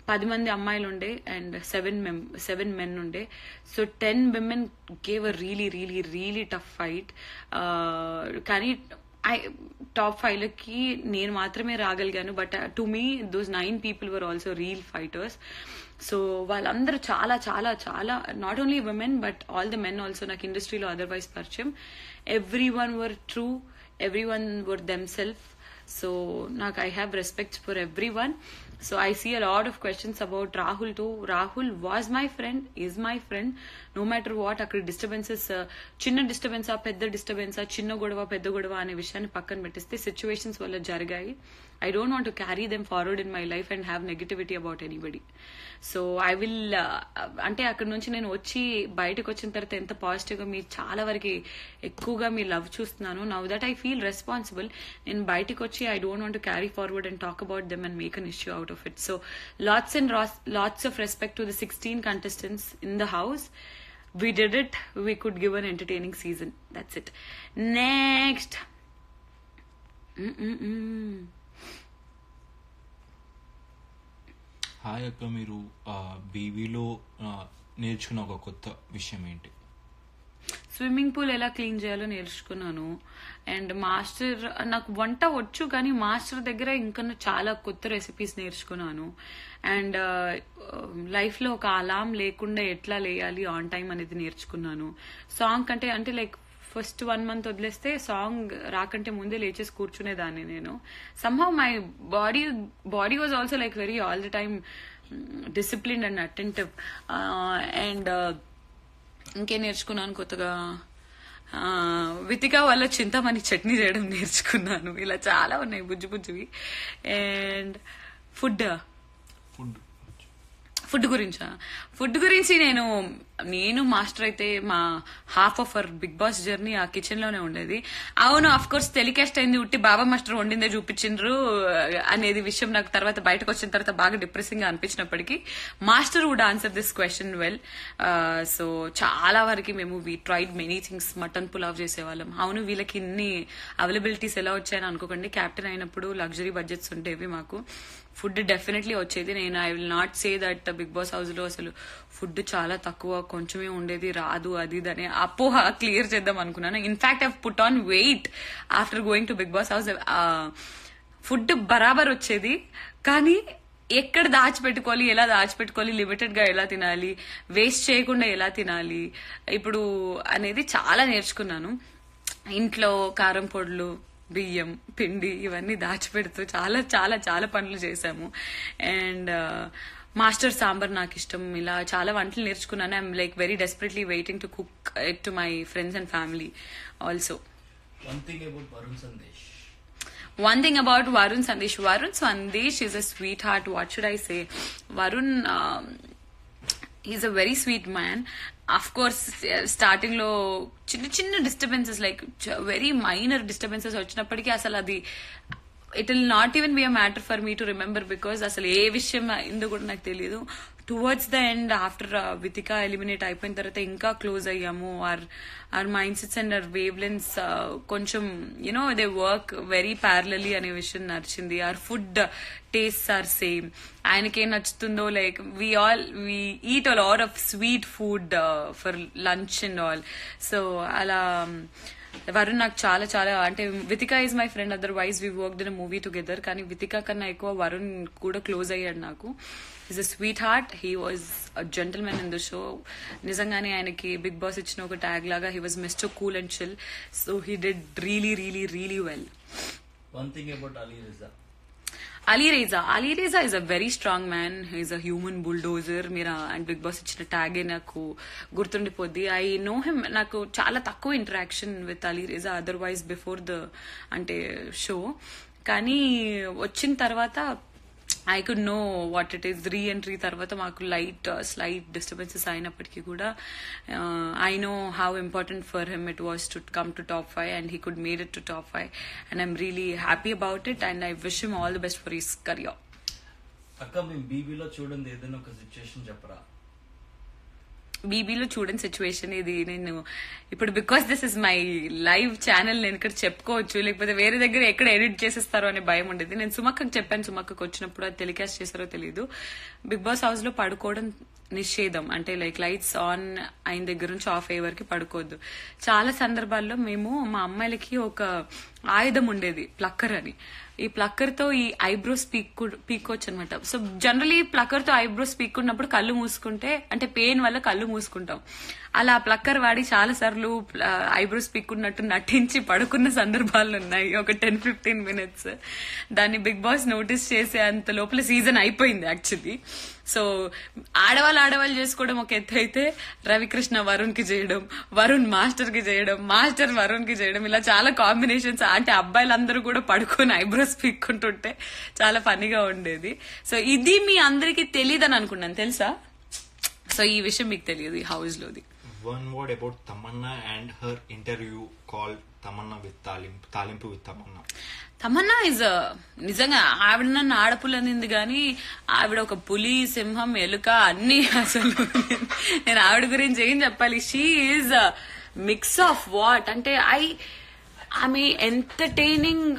పది మంది అమ్మాయిలు ఉండే and seven men seven men ఉండే so ten women gave a really really really tough fight కానీ ఐ టాప్ ఫైవ్ లకి నేను మాత్రమే రాగలిగాను but to me those nine people were also real fighters so వాళ్ళందరూ చాలా చాలా చాలా not only women but all the men also నాకు ఇండస్ట్రీలో అదర్వైజ్ పరిచయం everyone were true everyone were themself so నాకు I have respect for every everyone so I see a lot of questions about Rahul to Rahul was my friend is my friend no matter what అక్కడ డిస్టర్బెన్సెస్ చిన్న డిస్టర్బెన్సా పెద్ద డిస్టర్బెన్సా చిన్న గొడవ పెద్ద గొడవ అనే విషయాన్ని పక్కన పెట్టిస్తే సిచ్యువేషన్స్ వల్ల జరిగాయి I don't want to carry them forward in my life and have negativity about anybody so I will అంటే అక్కడ నుంచి నేను వచ్చి బయటకు వచ్చిన తర్వాత ఎంత పాజిటివ్ గా మీరు చాలా వరకు ఎక్కువగా మీ లవ్ చూస్తున్నాను now that I feel responsible నేను బయటకు వచ్చి I don't want carry forward and talk about them and make an issue out of it so lots and lots of respect to the sixteen contestants in the house we did it we could give an entertaining season that's it next Mm-mm-mm. Hi అక్క మీరు బీవీలో నేర్చుకున్న ఒక కొత్త విషయం ఏంటి స్విమ్మింగ్ పూల్ ఎలా క్లీన్ చేయాలో నేర్చుకున్నాను అండ్ మాస్టర్ నాకు వంట వచ్చు కానీ మాస్టర్ దగ్గర ఇంకా చాలా కొత్త రెసిపీస్ నేర్చుకున్నాను అండ్ లైఫ్ లో ఒక అలాం లేకుండా ఎట్లా లేయాలి ఆన్ టైం అనేది నేర్చుకున్నాను సాంగ్ కంటే అంటే లైక్ ఫస్ట్ వన్ మంత్ వదిలేస్తే సాంగ్ రాకంటే ముందే లేచేసి కూర్చునేదాన్ని నేను somehow my body body was also like very all the time discipline and attentive and ఇంకేం నేర్చుకున్నాను కొత్తగా ఆ, వితిక వల్ల చింతమని చట్నీ చేయడం నేర్చుకున్నాను ఇలా చాలా ఉన్నాయి బుజ్జి బుజ్జివి అండ్ ఫుడ్ ఫుడ్ ఫుడ్ గురించా ఫుడ్ గురించి నేను నేను మాస్టర్ అయితే మా half of our Bigg Boss journey ఆ కిచెన్ లోనే ఉండేది అవును అఫ్ కోర్స్ టెలికాస్ట్ అయింది ఉట్టి బాబా మాస్టర్ వండిందే చూపించిండ్రు అనేది విషయం నాకు తర్వాత బయటకు వచ్చిన తర్వాత బాగా డిప్రెసింగ్ గా అనిపించినప్పటికీ master would answer this question well so చాలా వరకు మేము we tried many things mutton pulao చేసేవాళ్ళం అవును వీళ్ళకి ఇన్ని అవైలబిలిటీస్ ఎలా వచ్చాయని అనుకోకండి క్యాప్టెన్ అయినప్పుడు లగ్జరీ బడ్జెట్స్ ఉండేవి మాకు ఫుడ్ డెఫినెట్లీ వచ్చేది నేను I will not say that Bigg Boss house లో అసలు ఫుడ్ చాలా తక్కువ కొంచెమే ఉండేది రాదు అది ఇది అని అపోహ క్లియర్ చేద్దాం అనుకున్నాను in fact I put on weight after going to Bigg Boss house food బరాబర్ వచ్చేది కానీ ఎక్కడ దాచిపెట్టుకోవాలి ఎలా దాచిపెట్టుకోవాలి లిమిటెడ్ గా ఎలా తినాలి వేస్ట్ చేయకుండా ఎలా తినాలి ఇప్పుడు అనేది చాలా నేర్చుకున్నాను ఇంట్లో కారం పొడులు బియ్యం పిండి ఇవన్నీ దాచిపెడుతూ చాలా చాలా చాలా పనులు చేశాము అండ్ మాస్టర్ సాంబార్ నాకు ఇష్టం ఇలా చాలా వంటలు నేర్చుకున్నాను I'm like very desperately waiting to cook it to my friends and family also one thing about Varun Sandesh One thing about Varun Sandesh. Varun Sandesh is a sweetheart. What should I say? Varun, um, he's a very sweet man. Of course, starting లో చిన్న చిన్న disturbances like very minor disturbances వచ్చినప్పటికీ అసలు అది it will not even be a matter for me to remember because అసలు ఏ విషయం ఇందో కూడా నాకు తెలియదు towards the end after Vithika eliminate అయిపోయిన తర్వాత ఇంకా క్లోజ్ అయ్యాము our our mindsets and our wavelengths కొంచెం you know they work very parallelly అనే విషయం నచ్చింది our food taste are same ఆయనకేం నచ్చుతుందో like we all we eat a lot of sweet food for lunch and all so అలా వరుణ్ నాకు చాలా చాలా అంటే Vithika is my friend otherwise we work in movie together కానీ వితిక కన్నా ఎక్కువ వరుణ్ కూడా క్లోజ్ అయ్యాడు నాకు is a sweetheart he was a gentlemen in the show నిజంగానే ఆయనకి బిగ్ బాస్ ఇచ్చిన ఒక ట్యాగ్ లాగా he was mister cool and chill so he did really really really well one thing about Ali Reza Ali Reza Ali Reza is a very strong man is a human bulldozer మీరు అండ్ బిగ్ బాస్ ఇచ్చిన ట్యాగే నాకు గుర్తుండిపోద్ది ఐ నో హిమ్ నాకు చాలా తక్కువ interaction with Ali Reza otherwise before the అంటే షో కానీ వచ్చిన తర్వాత I could know what it is reentry తర్వాత మాకు లైట్ స్లైట్ డిస్టర్బెన్సెస్ అయినప్పటికీ కూడా I know how important for him it was to come to top five and he could made it to top five and I'm really happy about it and I wish him all the best for his career అక్క మేము బీబీలో చూడండి ఏదైనా ఒక సిచ్యుయేషన్ చెప్పరా బీబీలో చూడని సిచ్యువేషన్ ఇది నేను ఇప్పుడు because this is my live channel నేను ఇక్కడ చెప్పుకోవచ్చు లేకపోతే వేరే దగ్గర ఎక్కడ ఎడిట్ చేసేస్తారో అనే భయం ఉండేది నేను సుమక్కకు చెప్పాను సుమక్కకు వచ్చినప్పుడు అది టెలికాస్ట్ చేస్తారో తెలియదు బిగ్ బాస్ హౌస్ లో పడుకోవడం నిషేధం అంటే లైక్ లైట్స్ ఆన్ అయిన దగ్గర నుంచి ఆఫ్ అయ్యే వరకు పడుకోవద్దు చాలా సందర్భాల్లో మేము మా అమ్మాయిలకి ఒక ఆయుధం ఉండేది ప్లక్కర్ అని ఈ ప్లక్కర్ తో ఈ ఐబ్రోస్ పీక్ పీక్కోవచ్చు అనమాట సో జనరలీ ప్లక్కర్ తో ఐబ్రోస్ పీక్కున్నప్పుడు కళ్ళు మూసుకుంటే అంటే పెయిన్ వల్ల కళ్ళు మూసుకుంటాం అలా ప్లక్కర్ వాడి చాలా సార్లు ఐబ్రోస్ పీక్కున్నట్టు నటించి పడుకున్న సందర్భాలు ఉన్నాయి ఒక టెన్ ఫిఫ్టీన్ మినిట్స్ దాన్ని బిగ్ బాస్ నోటీస్ చేసే అంత లోపల సీజన్ అయిపోయింది యాక్చువల్లీ సో ఆడవాళ్ళు ఆడవాళ్ళు చేసుకోవడం ఒక ఎత్తు అయితే రవికృష్ణ వరుణ్ కి చేయడం వరుణ్ మాస్టర్ కి చేయడం మాస్టర్ వరుణ్ కి చేయడం ఇలా చాలా కాంబినేషన్స్ అంటే అబ్బాయిలందరూ కూడా పడుకొని ఐబ్రోస్ పీక్కుంటుంటే చాలా ఫన్నీగా ఉండేది సో ఇది మీ అందరికీ తెలియదని అనుకున్నాను తెలుసా సో ఈ విషయం మీకు తెలియదు ఈ హౌస్ లోది one word about Tamanna and her interview call Tamanna with తాలింపు తాలింపు విత్ తమన్నా తమన్నా ఇస్ నిజంగా ఆవిడ నన్ను ఆడపులనింది కానీ ఆవిడ ఒక పులి సింహం ఎలుక అన్ని అసలు నేను ఆవిడ గురించి ఏం చెప్పాలి she is mix of what అంటే ఐ ఆమె ఎంటర్టైనింగ్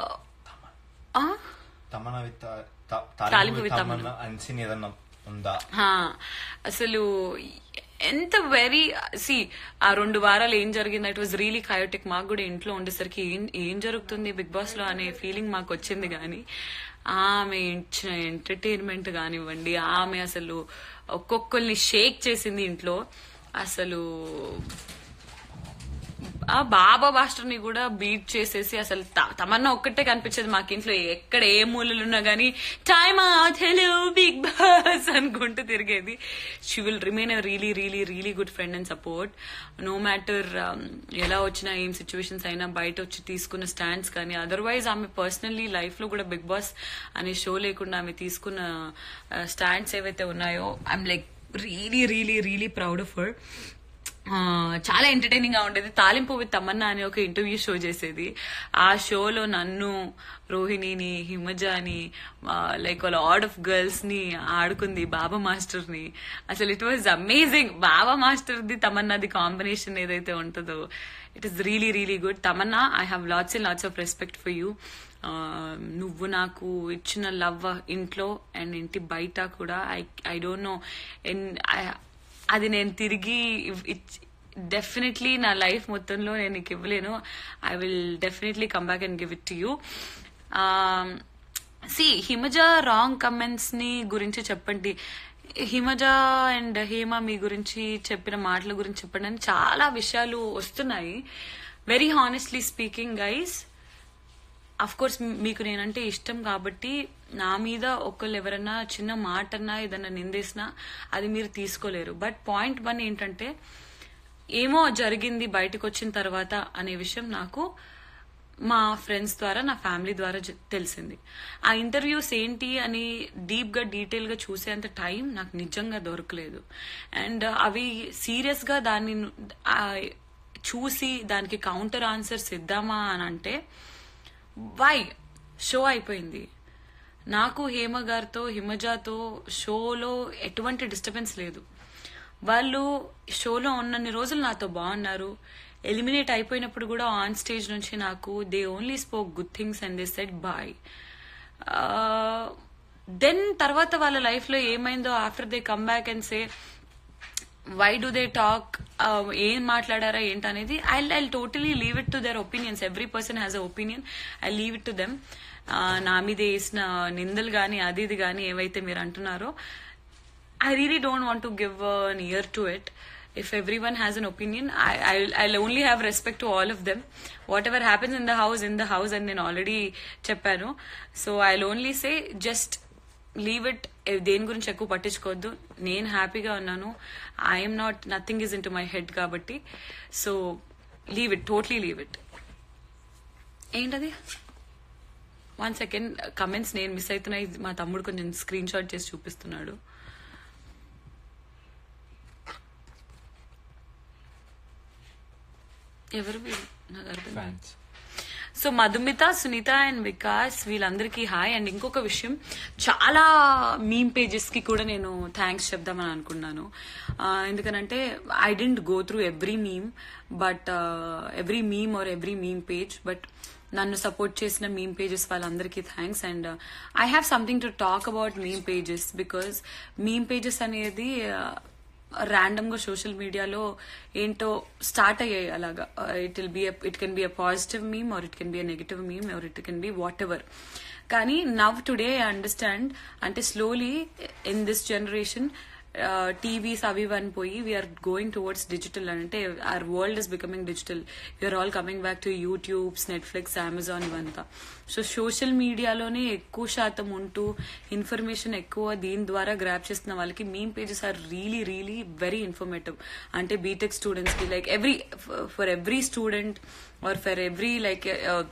తమన్నా విత్ తాలింపు with తమన్నా అన్సిన్ ఏదన్నా ఉందా అసలు ఎంత వెరీ సి ఆ రెండు వారాలు ఏం జరిగింది ఇట్ వాజ్ రియలీ కయోటిక్ మాకు కూడా ఇంట్లో ఉండేసరికి ఏం ఏం జరుగుతుంది బిగ్ బాస్ లో అనే ఫీలింగ్ మాకు వచ్చింది కానీ ఆమె ఇచ్చిన ఎంటర్టైన్మెంట్ కానివ్వండి ఆమె అసలు ఒక్కొక్కరిని షేక్ చేసింది ఇంట్లో అసలు ఆ బాబా మాస్టర్ ని కూడా బీట్ చేసేసి అసలు త- తమన్నా ఒక్కటే కనిపించేది మాకు ఇంట్లో ఎక్కడ ఏ మూలలు ఉన్నా గానీ time out hello Bigg Boss అనుకుంటూ తిరిగేది she will remain a really really really good friend and support no matter ఎలా వచ్చినా ఏం సిచ్యువేషన్స్ అయినా బయట వచ్చి తీసుకున్న స్టాండ్స్ కానీ అదర్వైజ్ ఆమె పర్సనల్లీ లైఫ్ లో కూడా బిగ్ బాస్ అనే షో లేకుండా ఆమె తీసుకున్న స్టాండ్స్ ఏవైతే ఉన్నాయో I'm like really really really proud of her ఆ, చాలా ఎంటర్టైనింగ్ గా ఉండేది తాలింపు విత్ తమన్నా అనే ఒక ఇంటర్వ్యూ షో చేసేది ఆ షోలో నన్ను రోహిణిని హిమజాని లైక్ వాళ్ళ ఆర్డ్ ఆఫ్ గర్ల్స్ ని ఆడుకుంది బాబా మాస్టర్ ని అసలు it was amazing Baba master ది తమన్నాది కాంబినేషన్ ఏదైతే ఉంటుందో it is really really good Tamanna I have lots and lots of respect for you నువ్వు నాకు ఇచ్చిన లవ్ ఇంట్లో అండ్ ఇంటి బయట కూడా ఐ ఐ డోంట్ నో అది నేను తిరిగి డెఫినెట్లీ నా లైఫ్ మొత్తంలో నేను నీకు ఇవ్వలేను I will definitely come back and give it to you see Himaja wrong comments ని గురించి చెప్పండి హిమజ అండ్ హేమ మీ గురించి చెప్పిన మాటల గురించి చెప్పండి అని చాలా విషయాలు వస్తున్నాయి very honestly speaking guys of course మీకు నేనంటే ఇష్టం కాబట్టి నా మీద ఒకళ్ళు ఎవరైనా చిన్న మాట అన్నా ఏదన్నా నిందేసినా అది మీరు తీసుకోలేరు బట్ పాయింట్ వన్ ఏంటంటే ఏమో జరిగింది బయటకు వచ్చిన తర్వాత అనే విషయం నాకు మా ఫ్రెండ్స్ ద్వారా నా ఫ్యామిలీ ద్వారా జ- తెలిసింది ఆ ఇంటర్వ్యూస్ ఏంటి అని డీప్ గా డీటెయిల్ గా చూసేంత టైం నాకు నిజంగా దొరకలేదు అండ్ అవి సీరియస్ గా దాన్ని ను- ఆ, చూసి దానికి కౌంటర్ ఆన్సర్స్ ఇద్దామా అని అంటే వై షో అయిపోయింది నాకు హేమ గారితో హిమజాతో షోలో ఎటువంటి డిస్టర్బెన్స్ లేదు వాళ్ళు షోలో ఉన్నన్ని రోజులు నాతో బాగున్నారు ఎలిమినేట్ అయిపోయినప్పుడు కూడా ఆన్ స్టేజ్ నుంచి నాకు they only spoke good things and they said bye then తర్వాత వాళ్ళ లైఫ్ లో ఏమైందో after they come back and say why do they talk ఏం మాట్లాడారా ఏంటనేది I I totally leave it to their opinions every person has a opinion I leave it to them నా మీద వేసిన నిందలు కానీ అది ఇది కానీ ఏవైతే మీరు అంటున్నారో I really don't want to give uh, an ear to it. If everyone has an opinion, I, I'll, I'll only have respect to all of them. Whatever happens in the house, in the house, and నేను ఆల్రెడీ చెప్పాను so I'll only say just leave it దేని గురించి ఎక్కువ పట్టించుకోవద్దు నేను హ్యాపీగా ఉన్నాను I'm not nothing is in to my head కాబట్టి so leave it totally leave it ఏంటది వన్ సెకండ్ కమెంట్స్ నేను మిస్ అవుతున్నాయి మా తమ్ముడు కొంచెం స్క్రీన్ షాట్ చేసి చూపిస్తున్నాడు ఎవరు వీరు? నాకు అర్థం కాదు. Fans so Madhumita Sunita and Vikas వీళ్ళందరికీ హాయ్ అండ్ ఇంకొక విషయం చాలా మీమ్ పేజెస్ కి కూడా నేను థ్యాంక్స్ చెప్దామని అనుకున్నాను ఆ, ఎందుకనంటే I don't go through every meme but every meme or every meme page but నన్ను సపోర్ట్ చేసిన మీమ్ పేజెస్ వాళ్ళందరికీ thanks and I have something to talk about meme pages because meme pages అనేది ర్యాండమ్ గా సోషల్ మీడియాలో ఏంటో స్టార్ట్ అయ్యాయి అలాగా it will be it can be a positive meme or it can be a negative meme or it can be whatever కానీ నవ్ టుడే ఐ అండర్స్టాండ్ అంటే slowly in this generation TVs అవి ఇవి అని పోయి వీఆర్ గోయింగ్ టువర్డ్స్ డిజిటల్ అంటే our world is becoming digital you are all coming back to YouTubes Netflix Amazon ఇవంతా సో సోషల్ మీడియాలోనే ఎక్కువ శాతం ఉంటూ ఇన్ఫర్మేషన్ ఎక్కువ దీని ద్వారా గ్రాప్ చేస్తున్న వాళ్ళకి meme pages are really really very informative అంటే బీటెక్ స్టూడెంట్స్ కి like every for every student or for every like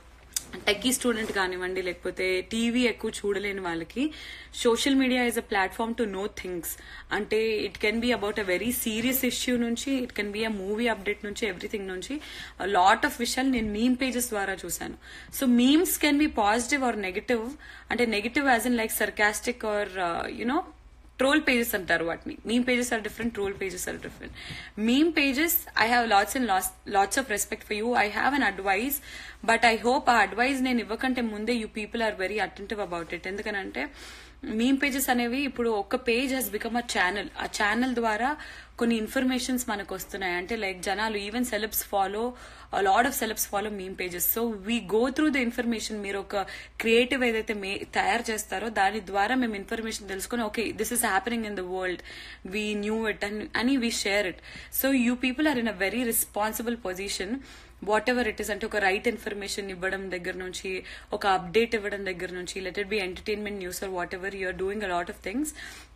techie student కానివ్వండి లేకపోతే టీవీ ఎక్కువ చూడలేని వాళ్ళకి social media is a platform to know things అంటే it can be about a very serious issue నుంచి it can be a movie update నుంచి ఎవ్రీథింగ్ నుంచి లాట్ ఆఫ్ విషయాలు నేను మీమ్ పేజెస్ ద్వారా చూశాను so memes can be positive or negative అంటే negative as in like sarcastic or you know troll pages అంటారు వాటిని meme pages are different troll pages are different meme pages I have lots and lots of respect for you I have an advice but I hope ఆ అడ్వైస్ నేను ఇవ్వకంటే ముందే you people are very attentive about it ఎందుకనంటే మీమ్ పేజెస్ అనేవి ఇప్పుడు ఒక page has become a channel ఆ ఛానల్ ద్వారా కొన్ని ఇన్ఫర్మేషన్స్ మనకు వస్తున్నాయి అంటే లైక్ జనాలు even celebs follow lot of celebs follow meme pages so we go through the information మీరు ఒక క్రియేటివ్ ఏదైతే మే తయారు చేస్తారో దాని ద్వారా మేము ఇన్ఫర్మేషన్ తెలుసుకొని okay this is happening in the world we knew it and అని we share it so you people are in a very responsible position whatever it is అంటే ఒక రైట్ ఇన్ఫర్మేషన్ ఇవ్వడం దగ్గర నుంచి ఒక అప్డేట్ ఇవ్వడం దగ్గర నుంచి let it be entertainment news or whatever you are doing a lot of things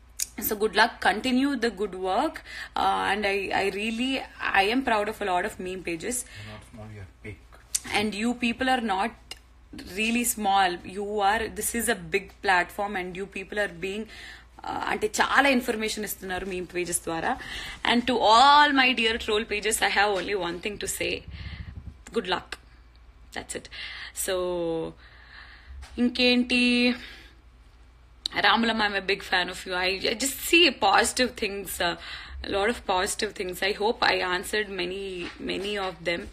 so good luck continue the good work uh, and i i really i am proud of a lot of meme pages Not small, you're big. and you people are not really small you are this is a big platform and you people are being uh, అంటే చాలా ఇన్ఫర్మేషన్ ఇస్తున్నారు మీ పేజెస్ ద్వారా and to all my dear troll pages I have only one thing to say good luck that's it so ఇంకేంటి Ramulam, I'm a big fan of you. I, I just see positive things, uh, a lot of positive things. I hope I answered many, many of them.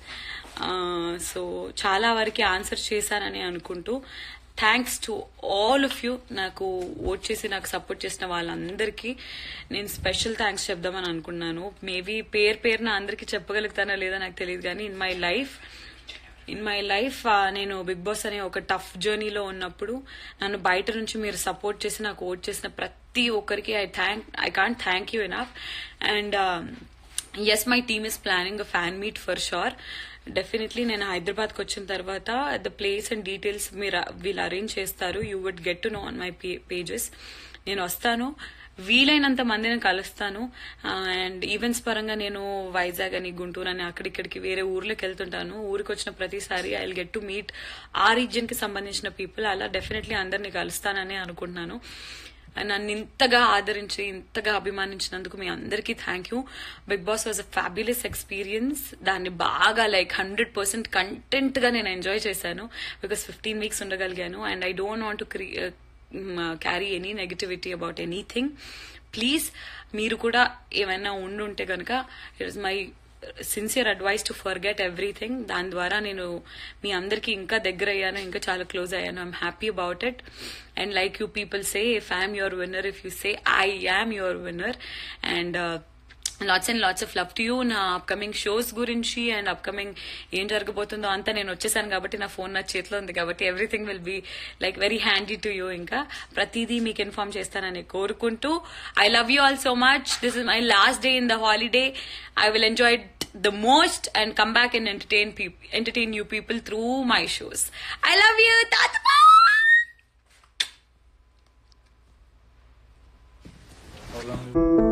So చాలా వరకు ఆన్సర్ చేశానని అనుకుంటూ thanks to all of you నాకు ఓట్ చేసి నాకు సపోర్ట్ చేసిన వాళ్ళందరికీ నేను స్పెషల్ థ్యాంక్స్ చెప్దామని అనుకున్నాను మేబీ పేరు పేరున అందరికీ చెప్పగలుగుతానో లేదో నాకు తెలియదు కానీ in my life in my life నేను బిగ్ బాస్ అనే ఒక టఫ్ జర్నీలో ఉన్నప్పుడు నన్ను బయట నుంచి మీరు సపోర్ట్ చేసి నాకు ఓట్ చేసిన ప్రతి ఒక్కరికి I thank I can't thank you enough and as my team is planning a fan meet for sure definitely నేను హైదరాబాద్కి వచ్చిన తర్వాత ద ప్లేస్ అండ్ డీటెయిల్స్ మీరు వీళ్ళు అరేంజ్ చేస్తారు you would get to know on my pages నేను వస్తాను వీలైనంత మందిని కలుస్తాను అండ్ ఈవెంట్స్ పరంగా నేను వైజాగ్ అని గుంటూరు అని అక్కడిక్కడికి వేరే ఊర్లోకి వెళ్తుంటాను ఊరికి వచ్చిన ప్రతిసారి ఐ గెట్ టు మీట్ ఆ రీజియన్ కి సంబంధించిన పీపుల్ అలా డెఫినెట్లీ అందరినీ కలుస్తానని అనుకుంటున్నాను నన్ను ఇంతగా ఆదరించి ఇంతగా అభిమానించినందుకు మీ అందరికీ thank you Bigg Boss was a fabulous experience దాన్ని బాగా లైక్ హండ్రెడ్ పర్సెంట్ కంటెంట్ గా నేను ఎంజాయ్ చేశాను బికాస్ ఫిఫ్టీన్ వీక్స్ ఉండగలిగాను and I don't want to carry any negativity about anything please మీరు కూడా ఏమైనా ఉండుంటే కనుక it is my sincere advice to forget everything దాని ద్వారా నేను మీ అందరికి ఇంకా దగ్గర అయ్యాను ఇంకా చాలా క్లోజ్ అయ్యాను I'm happy about it and like you people say if I'm your winner if you say I am your winner and lots and lots of love to you నా అప్కమింగ్ షోస్ గురించి అండ్ అప్కమింగ్ ఏం జరగబోతుందో అంతా నేను వచ్చేసాను కాబట్టి నా ఫోన్ నా చేతిలో ఉంది కాబట్టి everything will be like very handy to you ఇంకా ప్రతిదీ మీకు ఇన్ఫార్మ్ చేస్తానని కోరుకుంటూ I love you all so much this is my last day in the holiday I will enjoy the most and come back and entertain people entertain you people through my shows i love you Tatma! How long you-